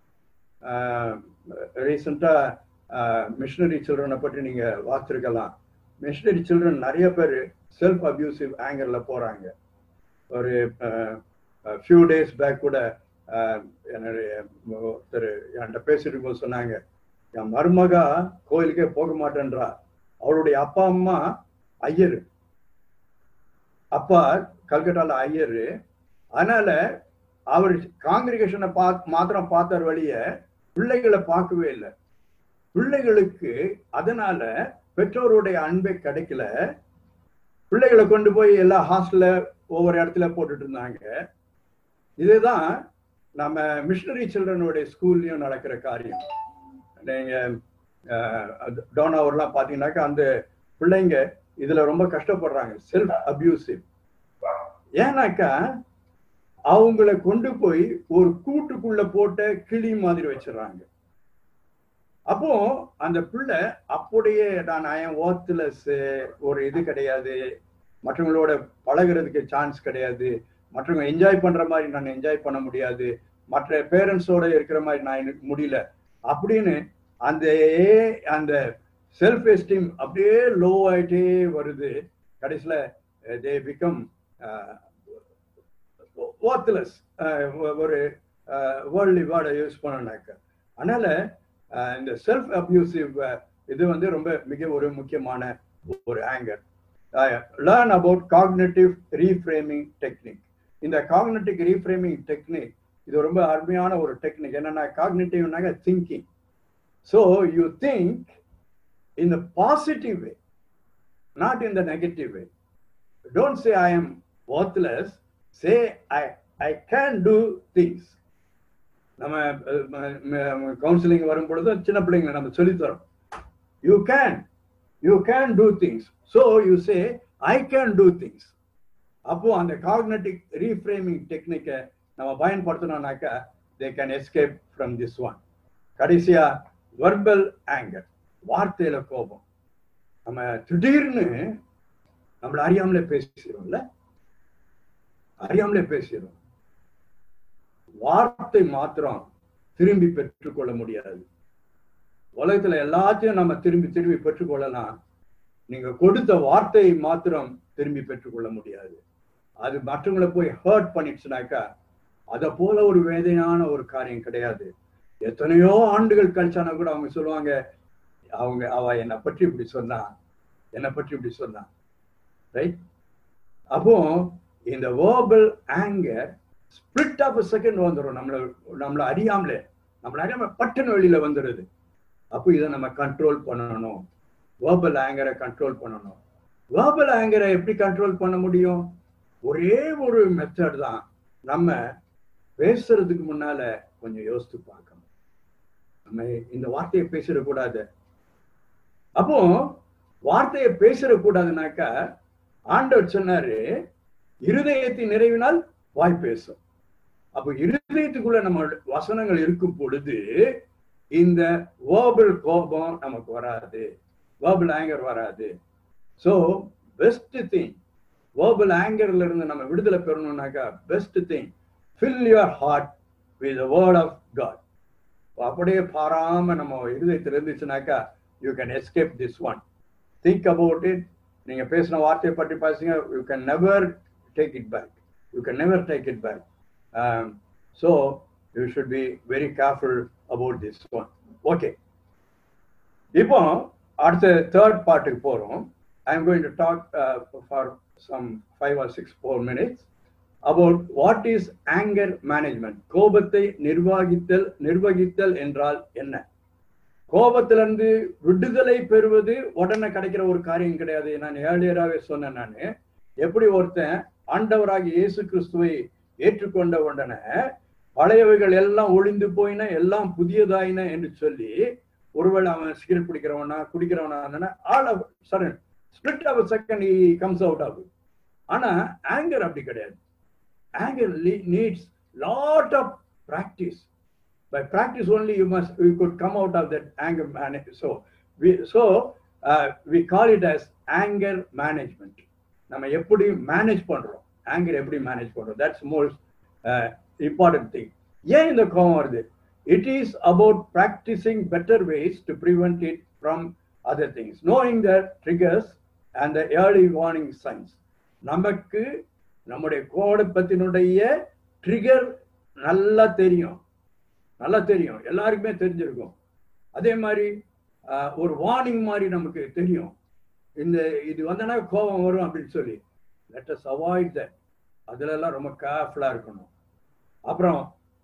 Speaker 1: ரீசெண்டா missionary சில்ட்ரனை பற்றி நீங்க வாசிருக்கலாம் machinery children நிறைய பேர் self abusive ஆங்கர்ல போறாங்க ஒரு few days back கூட அஹ், என்னுடைய ஒருத்தர் என்கிட்ட பேசிட்டு போது சொன்னாங்க என் மருமகா கோயிலுக்கே போக மாட்டேன்றா அவளுடைய அப்பா அம்மா ஐயர் அப்பா கல்கட்டால ஐயர் அதனால அவர் காங்கிரிகேஷனை பா மாத்திரம் பார்த்தார் வழிய பிள்ளைகளை பார்க்கவே இல்லை பிள்ளைகளுக்கு அதனால பெற்றோருடைய அன்பை கிடைக்கல பிள்ளைகளை கொண்டு போய் எல்லா ஹாஸ்டல்ல ஒவ்வொரு இடத்துல போட்டுட்டு இருந்தாங்க இதுதான் நம்ம மிஷினரி சில்ட்ரனுடைய ஸ்கூல்லையும் நடக்கிற காரியம் நீங்க டோனாவர்லாம் பார்த்தீங்கன்னாக்கா அந்த பிள்ளைங்க இதுல ரொம்ப கஷ்டப்படுறாங்க செல்ஃப் அபியூசிவ் ஏன்னாக்கா அவங்கள கொண்டு போய் ஒரு கூட்டுக்குள்ள போட்ட கிளி மாதிரி வச்சிடுறாங்க அப்போ அந்த பிள்ளை அப்படியே நான் ஐயம் ஓர்த்லெஸ் ஒரு இது கிடையாது மற்றவங்களோட பழகுறதுக்கு சான்ஸ் கிடையாது மற்றவங்க என்ஜாய் பண்ற மாதிரி நான் என்ஜாய் பண்ண முடியாது மற்ற பேரண்ட்ஸோட இருக்கிற மாதிரி நான் எனக்கு முடியல அப்படின்னு அந்த அந்த செல்ஃப் எஸ்டீம் அப்படியே லோ ஆயிட்டே வருது கடைசியில தே பிகம் ஒர்த்லெஸ் ஒரு வேர்ல்ட்லி வேர்டை யூஸ் பண்ணனாக்க அதனால அஹ், இந்த செல்ஃப் அப்யூசிவ் இது வந்து ரொம்ப மிக ஒரு முக்கியமான ஒரு anger learn about cognitive reframing technique இந்த காக்னேட்டிவ் ரீஃப்ரேமிங் டெக்னிக் இது ரொம்ப அருமையான ஒரு டெக்னிக் என்னன்னா காக்னேட்டிவ்னாக்க thinking so you think in the positive way, not in the negative way. Don't say I am worthless. Say I I can do things. நம்ம counselling வரும் பொழுது சின்ன பிள்ளைங்களை நம்ம சொல்லித்தரோம் you can you can do things so you say I can do things அப்போ அந்த cognitive reframing டெக்னிக்கை நம்ம பயன்படுத்தணும்னாக்கா they can escape from this one கடைசியா வெர்பல் ஆங்கர் வார்த்தையில கோபம் நம்ம திடீர்னு நம்மள அறியாமலே பேசிடும்ல அறியாமலே பேசிடும் வார்த்தை மாத்திரம் திரும்பி பெற்றுக்கொள்ள முடியாது உலகத்துல எல்லாத்தையும் நம்ம திரும்பி திரும்பி பெற்றுக்கொள்ளலாம் நீங்க கொடுத்த வார்த்தையை மாத்திரம் திரும்பி பெற்றுக்கொள்ள முடியாது அது மற்றவங்களை போய் ஹர்ட் பண்ணிடுச்சுனாக்கா அதை போல ஒரு வேதனையான ஒரு காரியம் கிடையாது எத்தனையோ ஆண்டுகள் கழிச்சானா கூட அவங்க சொல்லுவாங்க அவங்க அவ என்னை பற்றி இப்படி சொன்னா என்னை பற்றி இப்படி சொன்னா ரைட் அப்போ இந்த verbal anger split of second வந்துடும் நம்மள நம்மள அறியாமலே நம்மள அறியாம பட்டுன்னு வெளியில வந்துடுது அப்போ இதை நம்ம கண்ட்ரோல் பண்ணணும் வேர்பல் ஆங்கரை கண்ட்ரோல் பண்ணணும் வேர்பல் ஆங்கரை எப்படி கண்ட்ரோல் பண்ண முடியும் ஒரே ஒரு மெத்தட் தான் நம்ம பேசுறதுக்கு முன்னால கொஞ்சம் யோசித்து பார்க்கணும் நம்ம இந்த வார்த்தையை பேசிடக்கூடாது அப்போ வார்த்தையை பேசிடக்கூடாதுனாக்கா ஆண்டவர் சொன்னாரு இருதயத்தின் நிறைவினால் வாய் பேசும் அப்போ இருதயத்துக்குள்ள நம்ம வசனங்கள் இருக்கும் பொழுது இந்த வேர்பல் கோபம் நமக்கு வராது வேர்பல் ஆங்கர் வராது ஸோ பெஸ்ட் திங் வேர்பல் ஆங்கர்ல இருந்து நம்ம விடுதலை பெறணும்னாக்கா best thing fill your heart with word of God அப்படியே பாராம நம்ம இருதயத்தில் இருந்துச்சுனாக்கா you can escape this one think about it நீங்க பேசின வார்த்தையை பற்றி பேசுங்க you can never take it back you can never take it back so you should be very careful about this one okay இப்போ அடுத்த தேர்ட் பார்ட்டுக்கு போறோம் ஐ am going to talk for some five or six four minutes about what is anger management கோபத்தை நிர்வகித்தல் நிர்வகித்தல் என்றால் என்ன கோபத்திலிருந்து விடுதலை பெறுவது உடனே கிடைக்கிற ஒரு காரியம் கிடையாது நான் ஏழியராகவே சொன்னேன் நான் எப்படி ஒருத்தன் ஆண்டவராகி இயேசு கிறிஸ்துவை ஏற்றுக்கொண்ட உடனே பழையவைகள் எல்லாம் ஒளிந்து போயின எல்லாம் புதியதாயின என்று சொல்லி ஒருவேளை அவன் சிகரெட் பிடிக்கிறவனா குடிக்கிறவனா all of sudden split of second comes out ஆகும் ஆனா ஆங்கர் அப்படி கிடையாது anger needs lot of practice by practice only you must you could come out of that anger manage so we so uh, we call it as anger management நம்ம எப்படி manage பண்றோம் anchor எப்படி manage பண்றோம் that's most important thing ஏன் இந்த கோபம் வருது it is about practising better ways to prevent it from other things knowing the triggers and the early warning signs நமக்கு நம்முடைய கோடப்பத்தினுடைய ட்ரிகர் நல்லா தெரியும் நல்லா தெரியும் எல்லாருக்குமே தெரிஞ்சிருக்கும் அதே மாதிரி ஒரு வார்னிங் மாதிரி நமக்கு தெரியும் இந்த இது வந்தனா கோபம் வரும் அப்படின்னு சொல்லி லெட் அஸ் அவாய்ட் தட் அதுல எல்லாம் ரொம்ப கேர்ஃபுல்லா இருக்கணும் அப்புறம்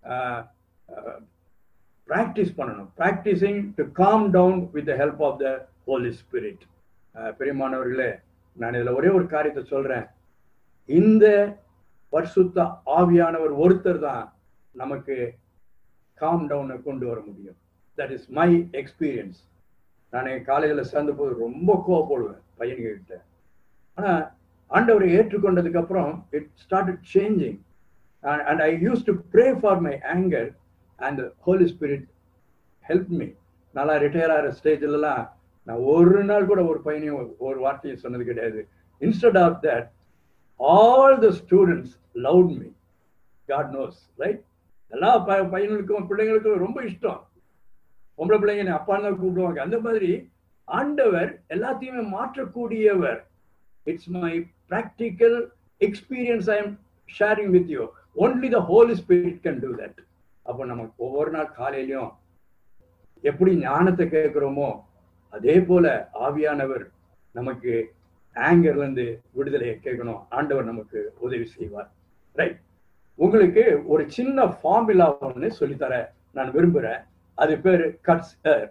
Speaker 1: ப்ராக்டிஸ் பண்ணணும் practising to calm down with the help of the Holy Spirit பெரியமானவர்களே நான் இதுல ஒரே ஒரு காரியத்தை சொல்றேன் இந்த பரிசுத்த ஆவியானவர் ஒருத்தர் தான் நமக்கு காம் டவுனை கொண்டு வர முடியும் தட் இஸ் மை எக்ஸ்பீரியன்ஸ் நான் காலேஜில் சேர்ந்த போது ரொம்ப கோவப்படுவேன் பையன்கிட்ட கிட்ட ஆனால் ஆண்டவரை ஏற்றுக்கொண்டதுக்கு அப்புறம் it start changing and I use to pray for my anger and Holy Spirit help me நல்லா ரிட்டையர் ஆகிற ஸ்டேஜ்லலாம் நான் ஒரு நாள் கூட ஒரு பையனையும் ஒரு வார்த்தையும் சொன்னது கிடையாது instead of that all the students love me God knows right எல்லா பையனுக்கும் பிள்ளைங்களுக்கும் ரொம்ப இஷ்டம் பொம்பளை பிள்ளைங்க அப்பான்னு தான் கூப்பிடுவாங்க அந்த மாதிரி ஆண்டவர் எல்லாத்தையுமே மாற்றக்கூடியவர் it's my practical experience I am sharing with you only the Holy Spirit can do that அப்போ நமக்கு ஒவ்வொரு நாள் காலையிலையும் எப்படி ஞானத்தை கேட்கிறோமோ அதே போல ஆவியானவர் நமக்கு ஆங்கர்ல இருந்து விடுதலையை கேட்கணும் ஆண்டவர் நமக்கு உதவி செய்வார் ரைட் உங்களுக்கு ஒரு சின்ன ஃபார்முலா ஒன்று சொல்லித்தர நான் விரும்புகிறேன் அது பேர் கட்ஸர்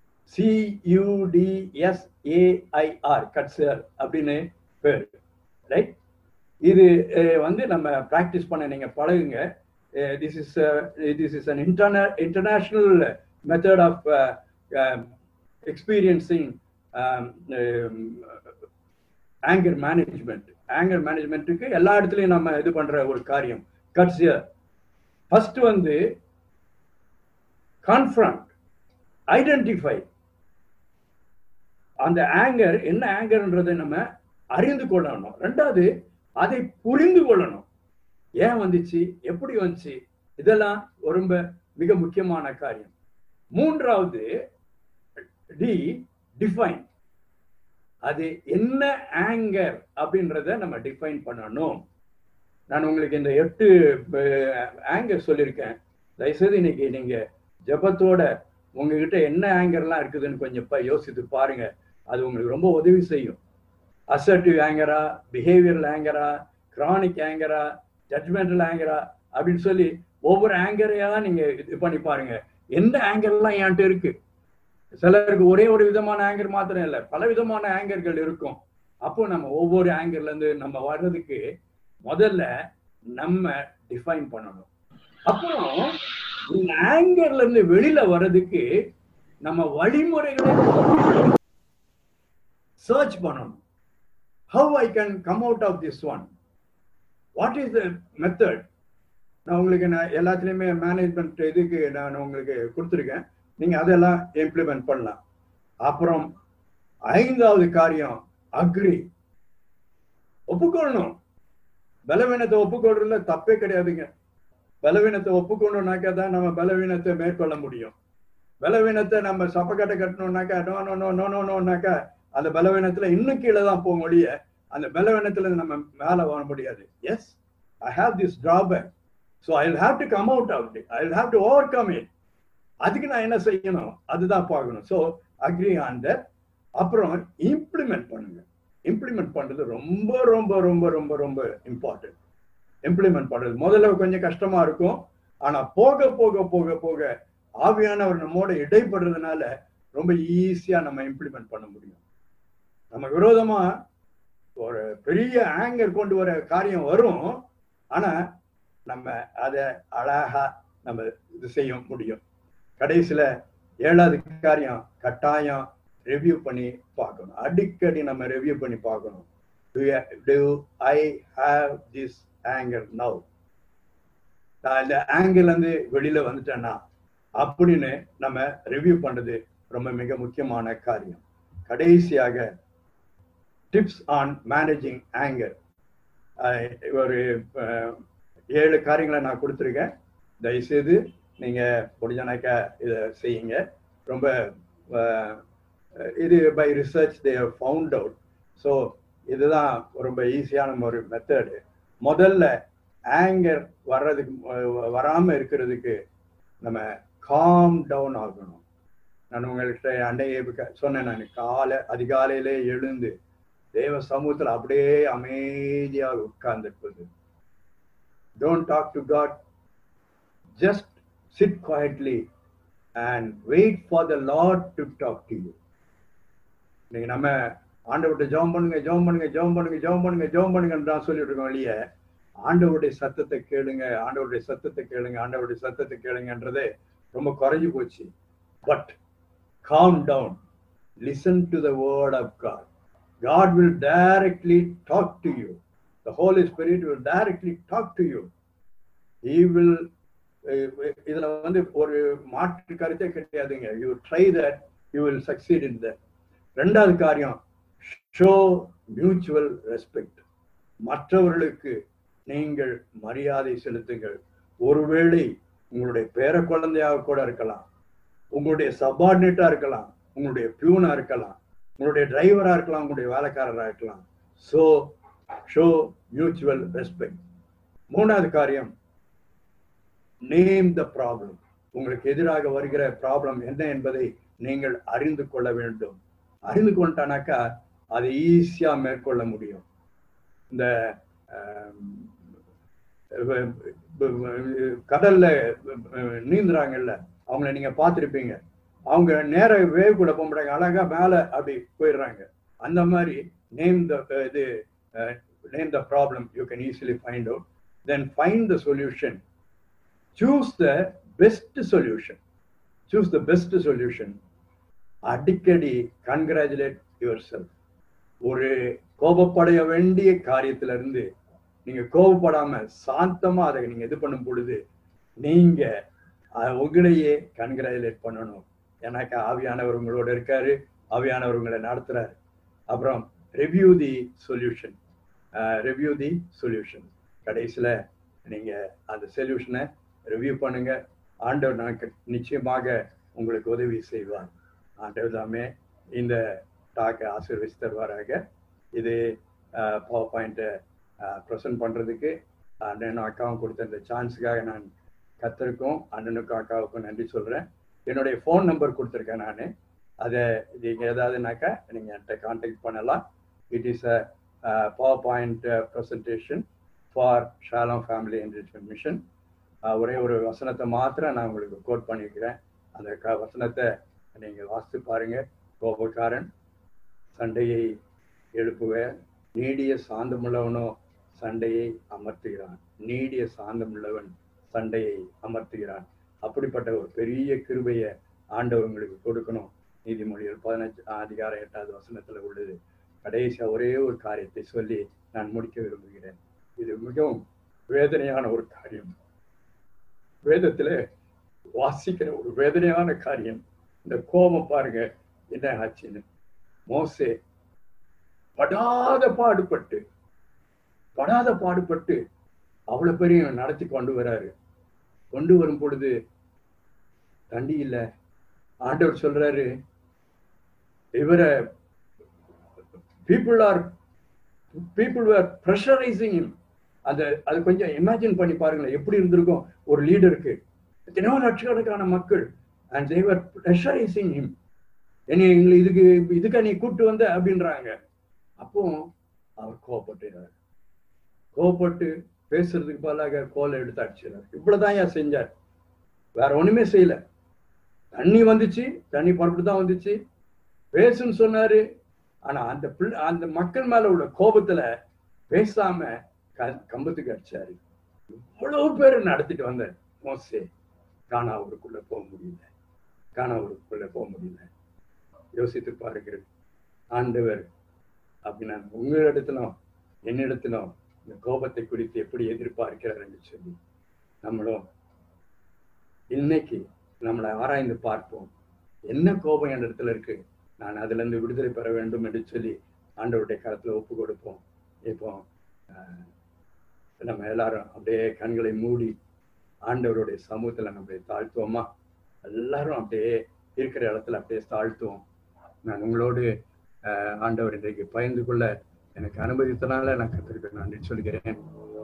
Speaker 1: சியூடிஎஸ்ஏஐஆர் கட்ஸர் அப்படின்னு பேர் ரைட் இது வந்து நம்ம ப்ராக்டிஸ் பண்ண நீங்க பழகுங்க this is this is an inter international method of experiencing anger management anger மேனேஜ்மெண்ட்டுக்கு எல்லா இடத்துலையும் நம்ம இது பண்ற ஒரு காரியம் கட்ஸியர் ஃபர்ஸ்ட் வந்து கான்ஃபரண்ட் ஐடென்டிஃபை அந்த ஆங்கர் என்ன ஆங்கர்ன்றதை நம்ம அறிந்து கொள்ளணும் ரெண்டாவது அதை புரிந்து கொள்ளணும் ஏன் வந்துச்சு எப்படி வந்துச்சு இதெல்லாம் ரொம்ப மிக முக்கியமான காரியம் மூன்றாவது டி டிஃபைன் அது என்ன ஆங்கர் அப்படின்றத நம்ம டிஃபைன் பண்ணணும் நான் உங்களுக்கு இந்த எட்டு ஆங்கர் சொல்லியிருக்கேன் தயவுசெய்து இன்னைக்கு நீங்க ஜபத்தோட உங்ககிட்ட என்ன ஆங்கர்லாம் இருக்குதுன்னு கொஞ்சம் யோசித்து பாருங்க அது உங்களுக்கு ரொம்ப உதவி செய்யும் அசர்டிவ் ஆங்கரா பிஹேவியரல் ஆங்கரா கிரானிக் ஆங்கரா ஜட்மெண்டல் ஆங்கரா அப்படின்னு சொல்லி ஒவ்வொரு ஆங்கரையா நீங்க இது பண்ணி பாருங்க எந்த ஆங்கர்லாம் என்கிட்ட இருக்கு சிலருக்கு ஒரே ஒரு விதமான ஆங்கர் மாத்திரம் இல்லை பல விதமான ஆங்கர்கள் இருக்கும் அப்போ நம்ம ஒவ்வொரு ஆங்கர்ல இருந்து நம்ம வர்றதுக்கு முதல்ல நம்ம டிஃபைன் பண்ணணும் அப்புறம் இந்த ஆங்கர்ல இருந்து வெளியில வர்றதுக்கு நம்ம வழிமுறைகளை சர்ச் பண்ணணும் how I can come out of this one what is the method நான் உங்களுக்கு நான் எல்லாத்துலேயுமே மேனேஜ்மெண்ட் இதுக்கு நான் உங்களுக்கு கொடுத்துருக்கேன் நீங்க அதெல்லாம் இம்ப்ளிமெண்ட் பண்ணலாம் அப்புறம் ஐந்தாவது காரியம் அக்ரி ஒப்புக்கொள்ளணும் பலவீனத்தை ஒப்புக்கொள்றதுல தப்பே கிடையாதுங்க பலவீனத்தை ஒப்புக்கொண்டோம்னாக்கா தான் நம்ம பலவீனத்தை மேற்கொள்ள முடியும் பலவீனத்தை நம்ம சப்பக்கட்டை கட்டணும்னாக்கா no no no no no நோனாக்கா அந்த பலவீனத்துல இன்னும் கீழே தான் போக முடிய அந்த பலவீனத்துல இருந்து நம்ம மேல வர முடியாது yes I have this drawback so I have to come out of it I have to overcome it அதுக்கு நான் என்ன செய்யணும் அதுதான் பார்க்கணும் ஸோ அக்ரி ஆன் தட் அப்புறம் இம்ப்ளிமெண்ட் பண்ணுங்க இம்ப்ளிமெண்ட் பண்றது ரொம்ப ரொம்ப ரொம்ப ரொம்ப ரொம்ப இம்பார்ட்டன்ட் இம்ப்ளிமெண்ட் பண்றது முதல்ல கொஞ்சம் கஷ்டமா இருக்கும் ஆனா போக போக போக போக ஆவியானவர் நம்மோட இடைப்படுறதுனால ரொம்ப ஈஸியா நம்ம இம்ப்ளிமெண்ட் பண்ண முடியும் நம்ம விரோதமா ஒரு பெரிய ஆங்கர் கொண்டு வர காரியம் வரும் ஆனா நம்ம அதை அழகா நம்ம இது செய்ய முடியும் கடைசியில ஏழாவது காரியம் கட்டாயம் ரிவ்யூ பண்ணி பார்க்கணும் அடிக்கடி நம்ம ரிவ்யூ பண்ணி பார்க்கணும் to I have this anchor now நான் இந்த ஆங்கிள் இருந்து வெளியில வந்துட்டேன்னா அப்படின்னு நம்ம ரிவ்யூ பண்றது ரொம்ப மிக முக்கியமான காரியம் கடைசியாக டிப்ஸ் ஆன் மேனேஜிங் ஆங்கர் ஒரு ஏழு காரியங்களை நான் கொடுத்துருக்கேன் தயவுசெய்து நீங்க முடிஞ்சனாக்கா இதை செய்யுங்க ரொம்ப இது by research they found out so இதுதான் ரொம்ப ஈஸியான ஒரு மெத்தடு முதல்ல ஆங்கர் வர்றதுக்கு வராம இருக்கிறதுக்கு நம்ம காம் டவுன் ஆகணும் நான் உங்கள்கிட்ட அண்டைய சொன்னேன் நான் காலை அதிகாலையிலே எழுந்து தேவ சமூகத்தில் அப்படியே அமைதியாக உட்கார்ந்துருப்பது don't talk to God just sit quietly and wait for the Lord to talk to you நீங்க நம்ம ஆண்டவர்கிட்ட ஜெபம் பண்ணுங்க ஜெபம் பண்ணுங்க ஜெபம் பண்ணுங்க ஜெபம் பண்ணுங்க ஜெபம் பண்ணுங்கன்னு தான் சொல்லிட்டு இருக்கோம் வெளியே ஆண்டவருடைய சத்தத்தை கேளுங்க ஆண்டவருடைய சத்தத்தை கேளுங்க ஆண்டவருடைய சத்தத்தை கேளுங்கன்றதே ரொம்ப குறைஞ்சு போச்சு but calm down listen to the word of God God will directly talk to you the Holy Spirit will directly talk to you he will இதுல வந்து ஒரு மாற்று கருத்தே கிடையாதுங்க you try that you will succeed in that ரெண்டாவது காரியம் show mutual respect மற்றவர்களுக்கு நீங்கள் மரியாதை செலுத்துங்கள் ஒருவேளை உங்களுடைய பேர குழந்தையாக கூட இருக்கலாம் உங்களுடைய சபார்டினேட்டா இருக்கலாம் உங்களுடைய பியூனா இருக்கலாம் உங்களுடைய டிரைவரா இருக்கலாம் உங்களுடைய வேலைக்காரராக இருக்கலாம் ஸோ ஷோ மியூச்சுவல் ரெஸ்பெக்ட் மூணாவது காரியம் நேம் த ப்ராப்ளம் உங்களுக்கு எதிராக வருகிற ப்ராப்ளம் என்ன என்பதை நீங்கள் அறிந்து கொள்ள வேண்டும் அறிந்து கொண்டானாக்கா அதை ஈஸியா மேற்கொள்ள முடியும் இந்த கடல்ல நீந்துறாங்கல்ல அவங்கள நீங்க பார்த்துருப்பீங்க அவங்க நேர வேவ் கூட போக மாட்டாங்க அழகா மேல அப்படி போயிடுறாங்க அந்த மாதிரி நேம் த இது name the problem you can easily find out then find the solution choose the best solution choose the best solution அடிக்கடி கன்கிராச்சுலேட் யுவர் செல்ஃப் ஒரு கோபப்படைய வேண்டிய காரியத்துல இருந்து நீங்க கோபப்படாம சாந்தமா அதை நீங்க இது பண்ணும் பொழுது நீங்க உங்களையே கன்கிராச்சுலேட் பண்ணணும் ஏன்னாக்கா ஆவியானவர் உங்களோட இருக்காரு ஆவியானவர் உங்களை நடத்துறாரு அப்புறம் review the solution review the solution கடைசியில நீங்க அந்த சொல்யூஷனை ரிவ்யூ பண்ணுங்க ஆண்டவர் எனக்கு நிச்சயமாக உங்களுக்கு உதவி செய்வார் ஆண்டவர் தாமே இந்த டாக்கை ஆசீர்வதிச்சு தருவாராக இது பவர் பாயிண்ட்டை ப்ரெசென்ட் பண்ணுறதுக்கு அண்ணனும் அக்காவும் கொடுத்த இந்த சான்ஸுக்காக நான் கத்திருக்கோம் அண்ணனுக்கும் அக்காவுக்கும் நன்றி சொல்கிறேன் என்னுடைய ஃபோன் நம்பர் கொடுத்துருக்கேன் நான் அதை நீங்கள் ஏதாவதுனாக்கா நீங்கள் என்கிட்ட கான்டாக்ட் பண்ணலாம் it is a power point presentation for Shalom family enrichment mission ஒரே ஒரு வசனத்தை மாத்திரம் நான் உங்களுக்கு கோட் பண்ணியிருக்கிறேன் அந்த க வசனத்தை நீங்கள் வாசித்து பாருங்க கோபக்காரன் சண்டையை எழுப்புவ நீடிய சாந்தமுள்ளவனோ சண்டையை அமர்த்துகிறான் நீடிய சாந்தமுள்ளவன் சண்டையை அமர்த்துகிறான் அப்படிப்பட்ட ஒரு பெரிய கிருபையை ஆண்டவங்களுக்கு கொடுக்கணும் நீதிமொழிகள் பதினஞ்சு அதிகாரம் எட்டாவது வசனத்துல உள்ளது கடைசியா ஒரே ஒரு காரியத்தை சொல்லி நான் முடிக்க விரும்புகிறேன் இது மிகவும் வேதனையான ஒரு காரியம் வேதத்துல வாசிக்கிற ஒரு வேதனையான காரியம் இந்த கோபம் பாருங்க என்ன ஆச்சுன்னு மோசே படாத பாடுபட்டு படாத பாடுபட்டு அவ்வளவு பெரிய நடத்தி கொண்டு வராரு கொண்டு வரும் பொழுது தண்டி இல்லை ஆண்டவர் சொல்றாரு இவரை people are people are pressurising அது அது கொஞ்சம் இமேஜின் பண்ணி பாருங்களேன் எப்படி இருந்திருக்கும் ஒரு லீடருக்கு எத்தனையோ லட்சக்கணக்கான மக்கள் அண்ட் தேவர் ப்ரெஷரைசிங் ஹிம் என்னை எங்களை இதுக்கு இதுக்கா நீ கூப்பிட்டு வந்த அப்படின்றாங்க அப்போ அவர் கோவப்பட்டுறாரு கோவப்பட்டு பேசுறதுக்கு பதிலாக கோலை எடுத்து அடிச்சிடறாரு இவ்வளவுதான் ஏன் செஞ்சார் வேற ஒண்ணுமே செய்யல தண்ணி வந்துச்சு தண்ணி புறப்பட்டு தான் வந்துச்சு பேசுன்னு சொன்னாரு ஆனா அந்த பிள்ளை அந்த மக்கள் மேல உள்ள கோபத்துல பேசாம க- கம்பத்துக்கு அடிச்சாரு இவ்வளவு பேர் நடத்திட்டு வந்த மோசே காணாவூருக்குள்ள போக முடியல காணாவூருக்குள்ள போக முடியல யோசித்து பாருங்கள் ஆண்டவர் அப்படின்னா உங்களிடத்திலும் என்னிடத்திலும் இந்த கோபத்தை குறித்து எப்படி எதிர்பார்க்கிறார் என்று சொல்லி நம்மளும் இன்னைக்கு நம்மளை ஆராய்ந்து பார்ப்போம் என்ன கோபம் என் இடத்துல இருக்கு நான் அதுல இருந்து விடுதலை பெற வேண்டும் என்று சொல்லி ஆண்டவருடைய கரத்துல ஒப்பு கொடுப்போம் இப்போ ஆஹ், நம்ம எல்லாரும் அப்படியே கண்களை மூடி ஆண்டவருடைய சமூகத்துல நம்மளை தாழ்த்துவோமா எல்லாரும் அப்படியே இருக்கிற இடத்துல அப்படியே தாழ்த்துவோம் நான் உங்களோடு ஆஹ், ஆண்டவர் இன்றைக்கு பயந்து கொள்ள எனக்கு அனுமதித்தனால நான் கத்திருக்க நன்றி சொல்கிறேன்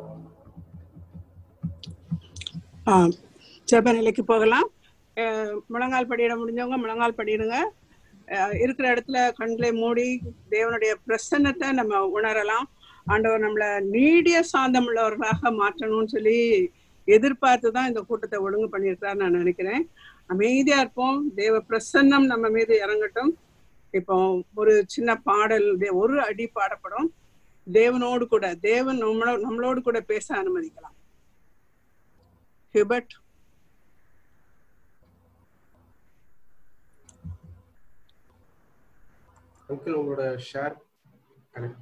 Speaker 4: ஆ, ஜெப நிலைக்கு போகலாம் அஹ், முழங்கால் படியிட முடிஞ்சவங்க முழங்கால் படியிடுங்க அஹ், இருக்கிற இடத்துல கண்களை மூடி தேவனுடைய பிரசன்னத்தை நம்ம உணரலாம் ஆண்டவர் நம்மளை நீடிய சாந்தம் உள்ளவர்களாக மாற்றணும்னு சொல்லி எதிர்பார்த்து தான் இந்த கூட்டத்தை ஒழுங்கு பண்ணியிருக்காரு நான் நினைக்கிறேன் அமைதியா இருப்போம் தேவ பிரசன்னம் நம்ம மீது இறங்கட்டும் இப்போ ஒரு சின்ன பாடல் தே- ஒரு அடி பாடப்படும் தேவனோடு கூட தேவன் நம்மளோ நம்மளோடு கூட பேச அனுமதிக்கலாம் ஹியூபர்ட்
Speaker 5: அங்கிள் உங்களோட ஷேர் கனெக்ட்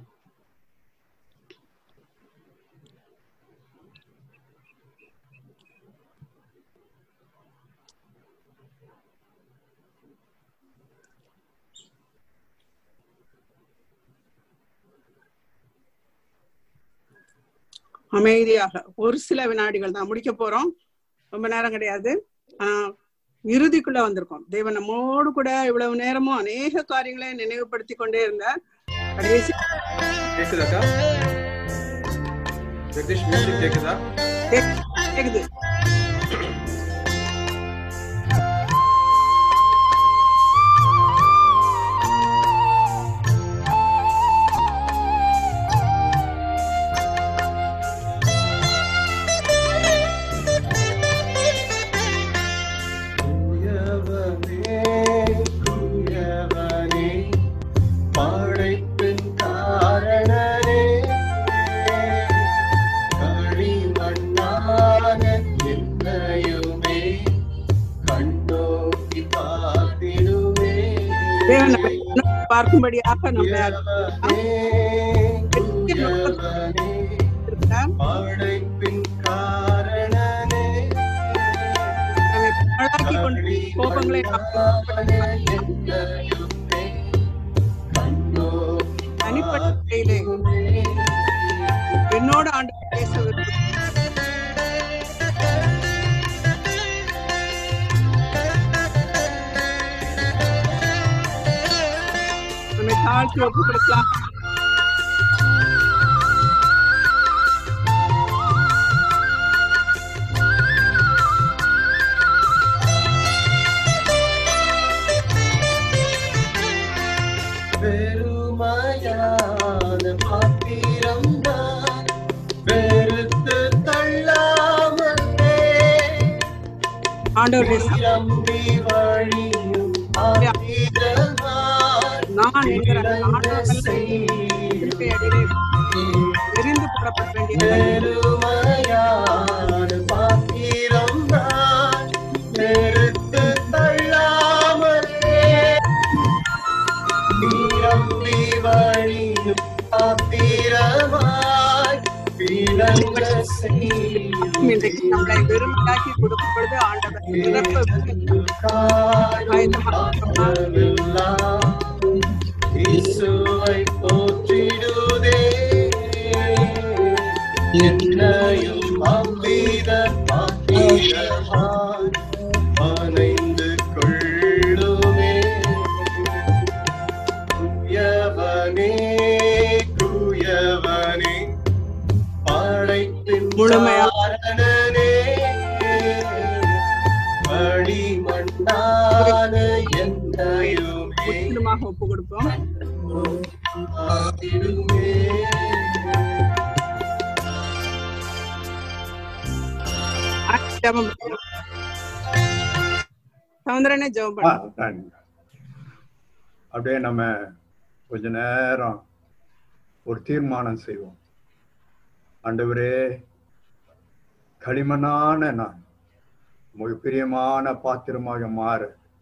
Speaker 4: அமைதியாக ஒரு சில வினாடிகள் தான் முடிக்க போறோம் ரொம்ப நேரம் கிடையாது ஆஹ் இறுதிக்குள்ள வந்திருக்கோம் தேவன் நம்மோடு கூட இவ்வளவு நேரமும் அநேக காரியங்களை நினைவுபடுத்தி கொண்டே இருந்தார் கடைசி
Speaker 5: கேக்குதாக்கா ஜெகதீஷ் மியூசிக் கேக்குதா
Speaker 4: கேக்குது
Speaker 6: தூயவனே, தூயவனே, படைப்பின் காரணனே, களிமண்ணான என்னையுமே கண்ணோக்கி பார்த்திடுவே.
Speaker 4: தேவன் நம்மை இன்னும் பார்க்கும்படியாக நம்மை
Speaker 6: தூயவனே, தூயவனே,
Speaker 4: இருக்கிறார்.
Speaker 6: படைப்பின் காரணனே
Speaker 4: நம்மை பாழாக்கி கொண்டு கோபங்களை தனிப்பட்ட முறையிலே என்னோட ஆண்டு பேச விரும்புகிறேன். நம்மை தாழ்த்தி ஒப்பு கொடுக்கலாம்
Speaker 6: பெருமையான பாத்திரம்தான் வெறுத்து தள்ளாமலே
Speaker 4: ஆண்டவருடைய சம-
Speaker 6: நிரம்பி வழியும் பாத்திரமாய்
Speaker 4: நான் என்கிற அந்த
Speaker 6: விளங்க
Speaker 4: ஆண்டவர்கள்
Speaker 6: செய்யும்.
Speaker 4: திருப்பி அடியிலே எரிந்து போடப்பட வேண்டிய
Speaker 6: பெருமையான பாத்திரம்தான் வெறுத்து தள்ளாமலே நிரம்பி வழியும் பாத்திரமாய் விளங்க செய்யும்.
Speaker 4: இன்றைக்கு நம்மளை வெறுமையாக்கி கொடுக்கும் பொழுது ஆண்டவர் நிரப்ப
Speaker 6: இயேசுவை போற்றிடுதே என்னையும் அவ்வித பாத்திரமாய் அணைந்து கொள்ளுதே படைப்பின்
Speaker 4: முழுமையா-
Speaker 6: காரணனே வழிமண்ணான என்னையுமே
Speaker 4: முற்றிலுமாக ஒப்பு கொடுப்போம்
Speaker 6: காத்திடுமே.
Speaker 4: ஜெபம் பண்ணுவோம். சௌந்தரனே ஜெபம்
Speaker 1: ஆ,
Speaker 4: பண்ணுவோம்
Speaker 1: நன்றி. அப்படியே நம்ம கொஞ்ச நேரம் ஒரு தீர்மானம் செய்வோம் ஆண்டவரே களிமண்ணான நான் மிக பிரியமான பாத்திரமாக மாற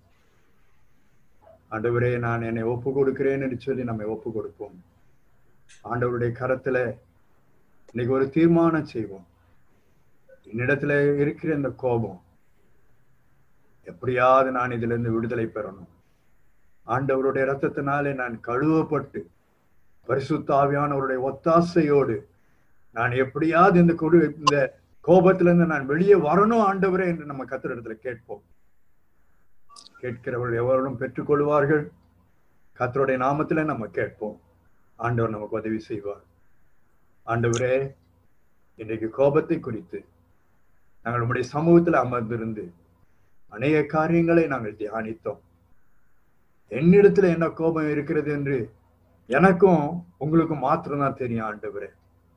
Speaker 1: ஆண்டவரே நான் என்னை ஒப்பு கொடுக்கிறேன்னு சொல்லி நம்ம ஒப்பு கொடுப்போம் ஆண்டவருடைய கரத்துல இன்னைக்கு ஒரு தீர்மானம் செய்வோம் என்னிடத்துல இருக்கிற இந்த கோபம் எப்படியாவது நான் இதுல இருந்து விடுதலை பெறணும் ஆண்டவருடைய ரத்தத்தினாலே நான் கழுவப்பட்டு பரிசுத்த ஆவியானவருடைய ஒத்தாசையோடு நான் எப்படியாவது இந்த கொடு இந்த கோபத்துல இருந்து நான் வெளியே வரணும் ஆண்டவரே என்று நம்ம கத்திர இடத்துல கேட்போம் கேட்கிறவர்கள் எவரும் பெற்றுக்கொள்வார்கள் கத்தருடைய நாமத்துல நம்ம கேட்போம் ஆண்டவர் நமக்கு உதவி செய்வார் ஆண்டவரே இன்றைக்கு கோபத்தை குறித்து நாங்கள் உம்முடைய சமூகத்தில் அமர்ந்திருந்து அநேக காரியங்களை நாங்கள் தியானித்தோம் என்னிடத்துல என்ன கோபம் இருக்கிறது என்று எனக்கும் உங்களுக்கும் மாத்திரம்தான் தெரியும் ஆண்டவரே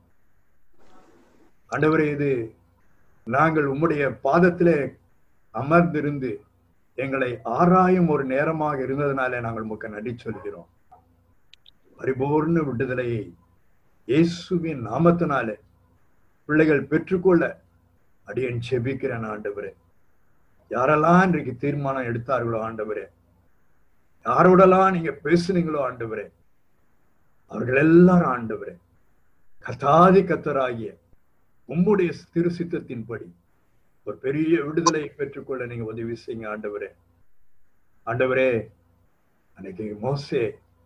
Speaker 1: ஆண்டவரே இது நாங்கள் உம்முடைய பாதத்திலே அமர்ந்திருந்து எங்களை ஆராயும் ஒரு நேரமாக இருந்ததுனாலே நாங்கள் உமக்கு நடி சொல்கிறோம் பரிபூர்ண விடுதலையை இயேசுவின் நாமத்தினாலே பிள்ளைகள் பெற்றுக்கொள்ள அடியன் செபிக்கிறேன் ஆண்டவரே யாரெல்லாம் இன்றைக்கு தீர்மானம் எடுத்தார்களோ ஆண்டவரே யாரோடலாம் நீங்க பேசுனீங்களோ ஆண்டவரே அவர்கள் எல்லாரும் ஆண்டவரே கத்தாதி கத்தராகிய உம்முடைய திரு சித்தத்தின்படி ஒரு பெரிய விடுதலை பெற்றுக்கொள்ள நீங்க உதவி செய்யுங்க ஆண்டவரே ஆண்டவரே அன்னைக்கு மோசே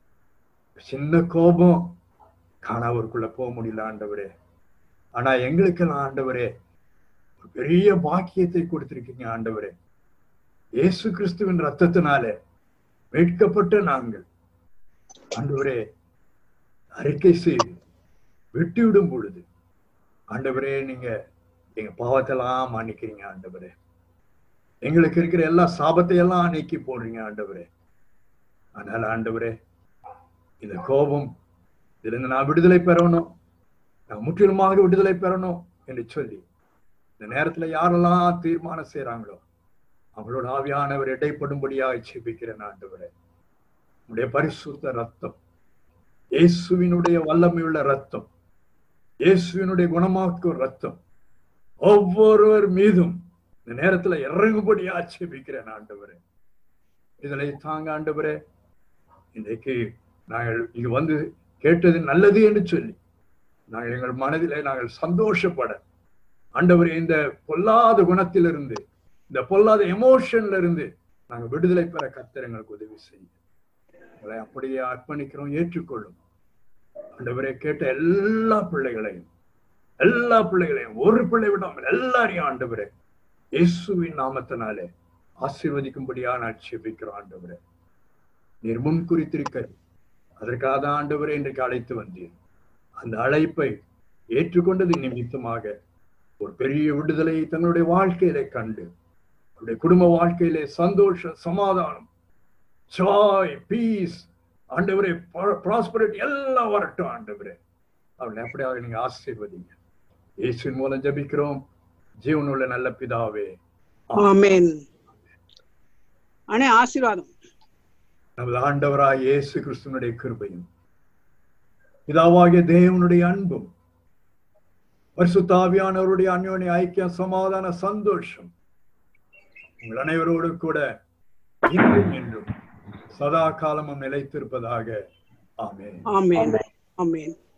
Speaker 1: சின்ன கோபம் காணாவருக்குள்ள போக முடியல ஆண்டவரே ஆனா எங்களுக்கெல்லாம் ஆண்டவரே ஒரு பெரிய பாக்கியத்தை கொடுத்திருக்கீங்க ஆண்டவரே இயேசு கிறிஸ்துவின் ரத்தத்தினாலே மீட்கப்பட்ட நாங்கள் ஆண்டவரே அறிக்கை செய்து விட்டுவிடும் பொழுது ஆண்டவரே நீங்க எங்க பாவத்தெல்லாம் மன்னிக்கிறீங்க ஆண்டவரே எங்களுக்கு இருக்கிற எல்லா சாபத்தை எல்லாம் நீக்கி போடுறீங்க ஆண்டவரே அதனால ஆண்டவரே இந்த கோபம் இதுல இருந்து நான் விடுதலை பெறணும் நான் முற்றிலுமாக விடுதலை பெறணும் என்று சொல்லி இந்த நேரத்துல யாரெல்லாம் தீர்மானம் செய்றாங்களோ அவங்களோட ஆவியானவர் இடைப்படும்படியாக செபிக்கிறேன் ஆண்டவரே உடைய பரிசுத்த ரத்தம் இயேசுவினுடைய வல்லமையுள்ள ரத்தம் இயேசுவினுடைய குணமாக்கும் ரத்தம் ஒவ்வொருவர் மீதும் இந்த நேரத்துல இறங்கும்படியா செபிக்கிறேன் ஆண்டவரே இதில் தாங்க ஆண்டவரே இன்றைக்கு நாங்கள் இங்கு வந்து கேட்டது நல்லது என்று சொல்லி நாங்கள் எங்கள் மனதிலே நாங்கள் சந்தோஷப்பட ஆண்டவரே இந்த பொல்லாத குணத்திலிருந்து இந்த பொல்லாத எமோஷன்ல இருந்து நாங்க விடுதலை பெற கர்த்தர் எங்களுக்கு உதவி செய்யும் உங்களை அப்படியே அர்ப்பணிக்கிறோம் ஏற்றுக்கொள்ளும் ஆண்டவரே கேட்ட எல்லா பிள்ளைகளையும் எல்லா பிள்ளைகளையும் ஒரு பிள்ளை விடாமல் எல்லாரையும் ஆண்டவரே இயேசுவின் நாமத்தினாலே ஆசீர்வதிக்கும்படியா நான் செபிக்கிறோம் ஆண்டவரே நீர் முன் குறித்திருக்கிறது அதற்காக தான் ஆண்டவரே இன்றைக்கு அழைத்து வந்தீர் அந்த அழைப்பை ஏற்றுக்கொண்டது நிமித்தமாக ஒரு பெரிய விடுதலையை தங்களுடைய வாழ்க்கையிலே கண்டு அவருடைய குடும்ப வாழ்க்கையிலே சந்தோஷம் சமாதானம் ஜாய் பீஸ் ஆண்டவரே ப்ராஸ்பரிட்டி எல்லாம் வரட்டும் ஆண்டவரே அவளை எப்படியாக நீங்க ஆசீர்வதிங்க இயேசுவின் மூலம் ஜெபிக்கிறோம் ஜீவனுள்ள நல்ல பிதாவே
Speaker 4: ஆமென் அண்ணே ஆசீர்வாதம்
Speaker 1: நமது ஆண்டவராய் இயேசு கிறிஸ்துவனுடைய கிருபையும் பிதாவாகிய தேவனுடைய அன்பும் பரிசுத்தாவியானவருடைய அந்யோன்ய ஐக்கியம் சமாதான சந்தோஷம் உங்கள் அனைவரோடு கூட இன்றும் என்றும் சதா காலமும் நிலைத்திருப்பதாக ஆமென்
Speaker 4: ஆமென் ஆமென்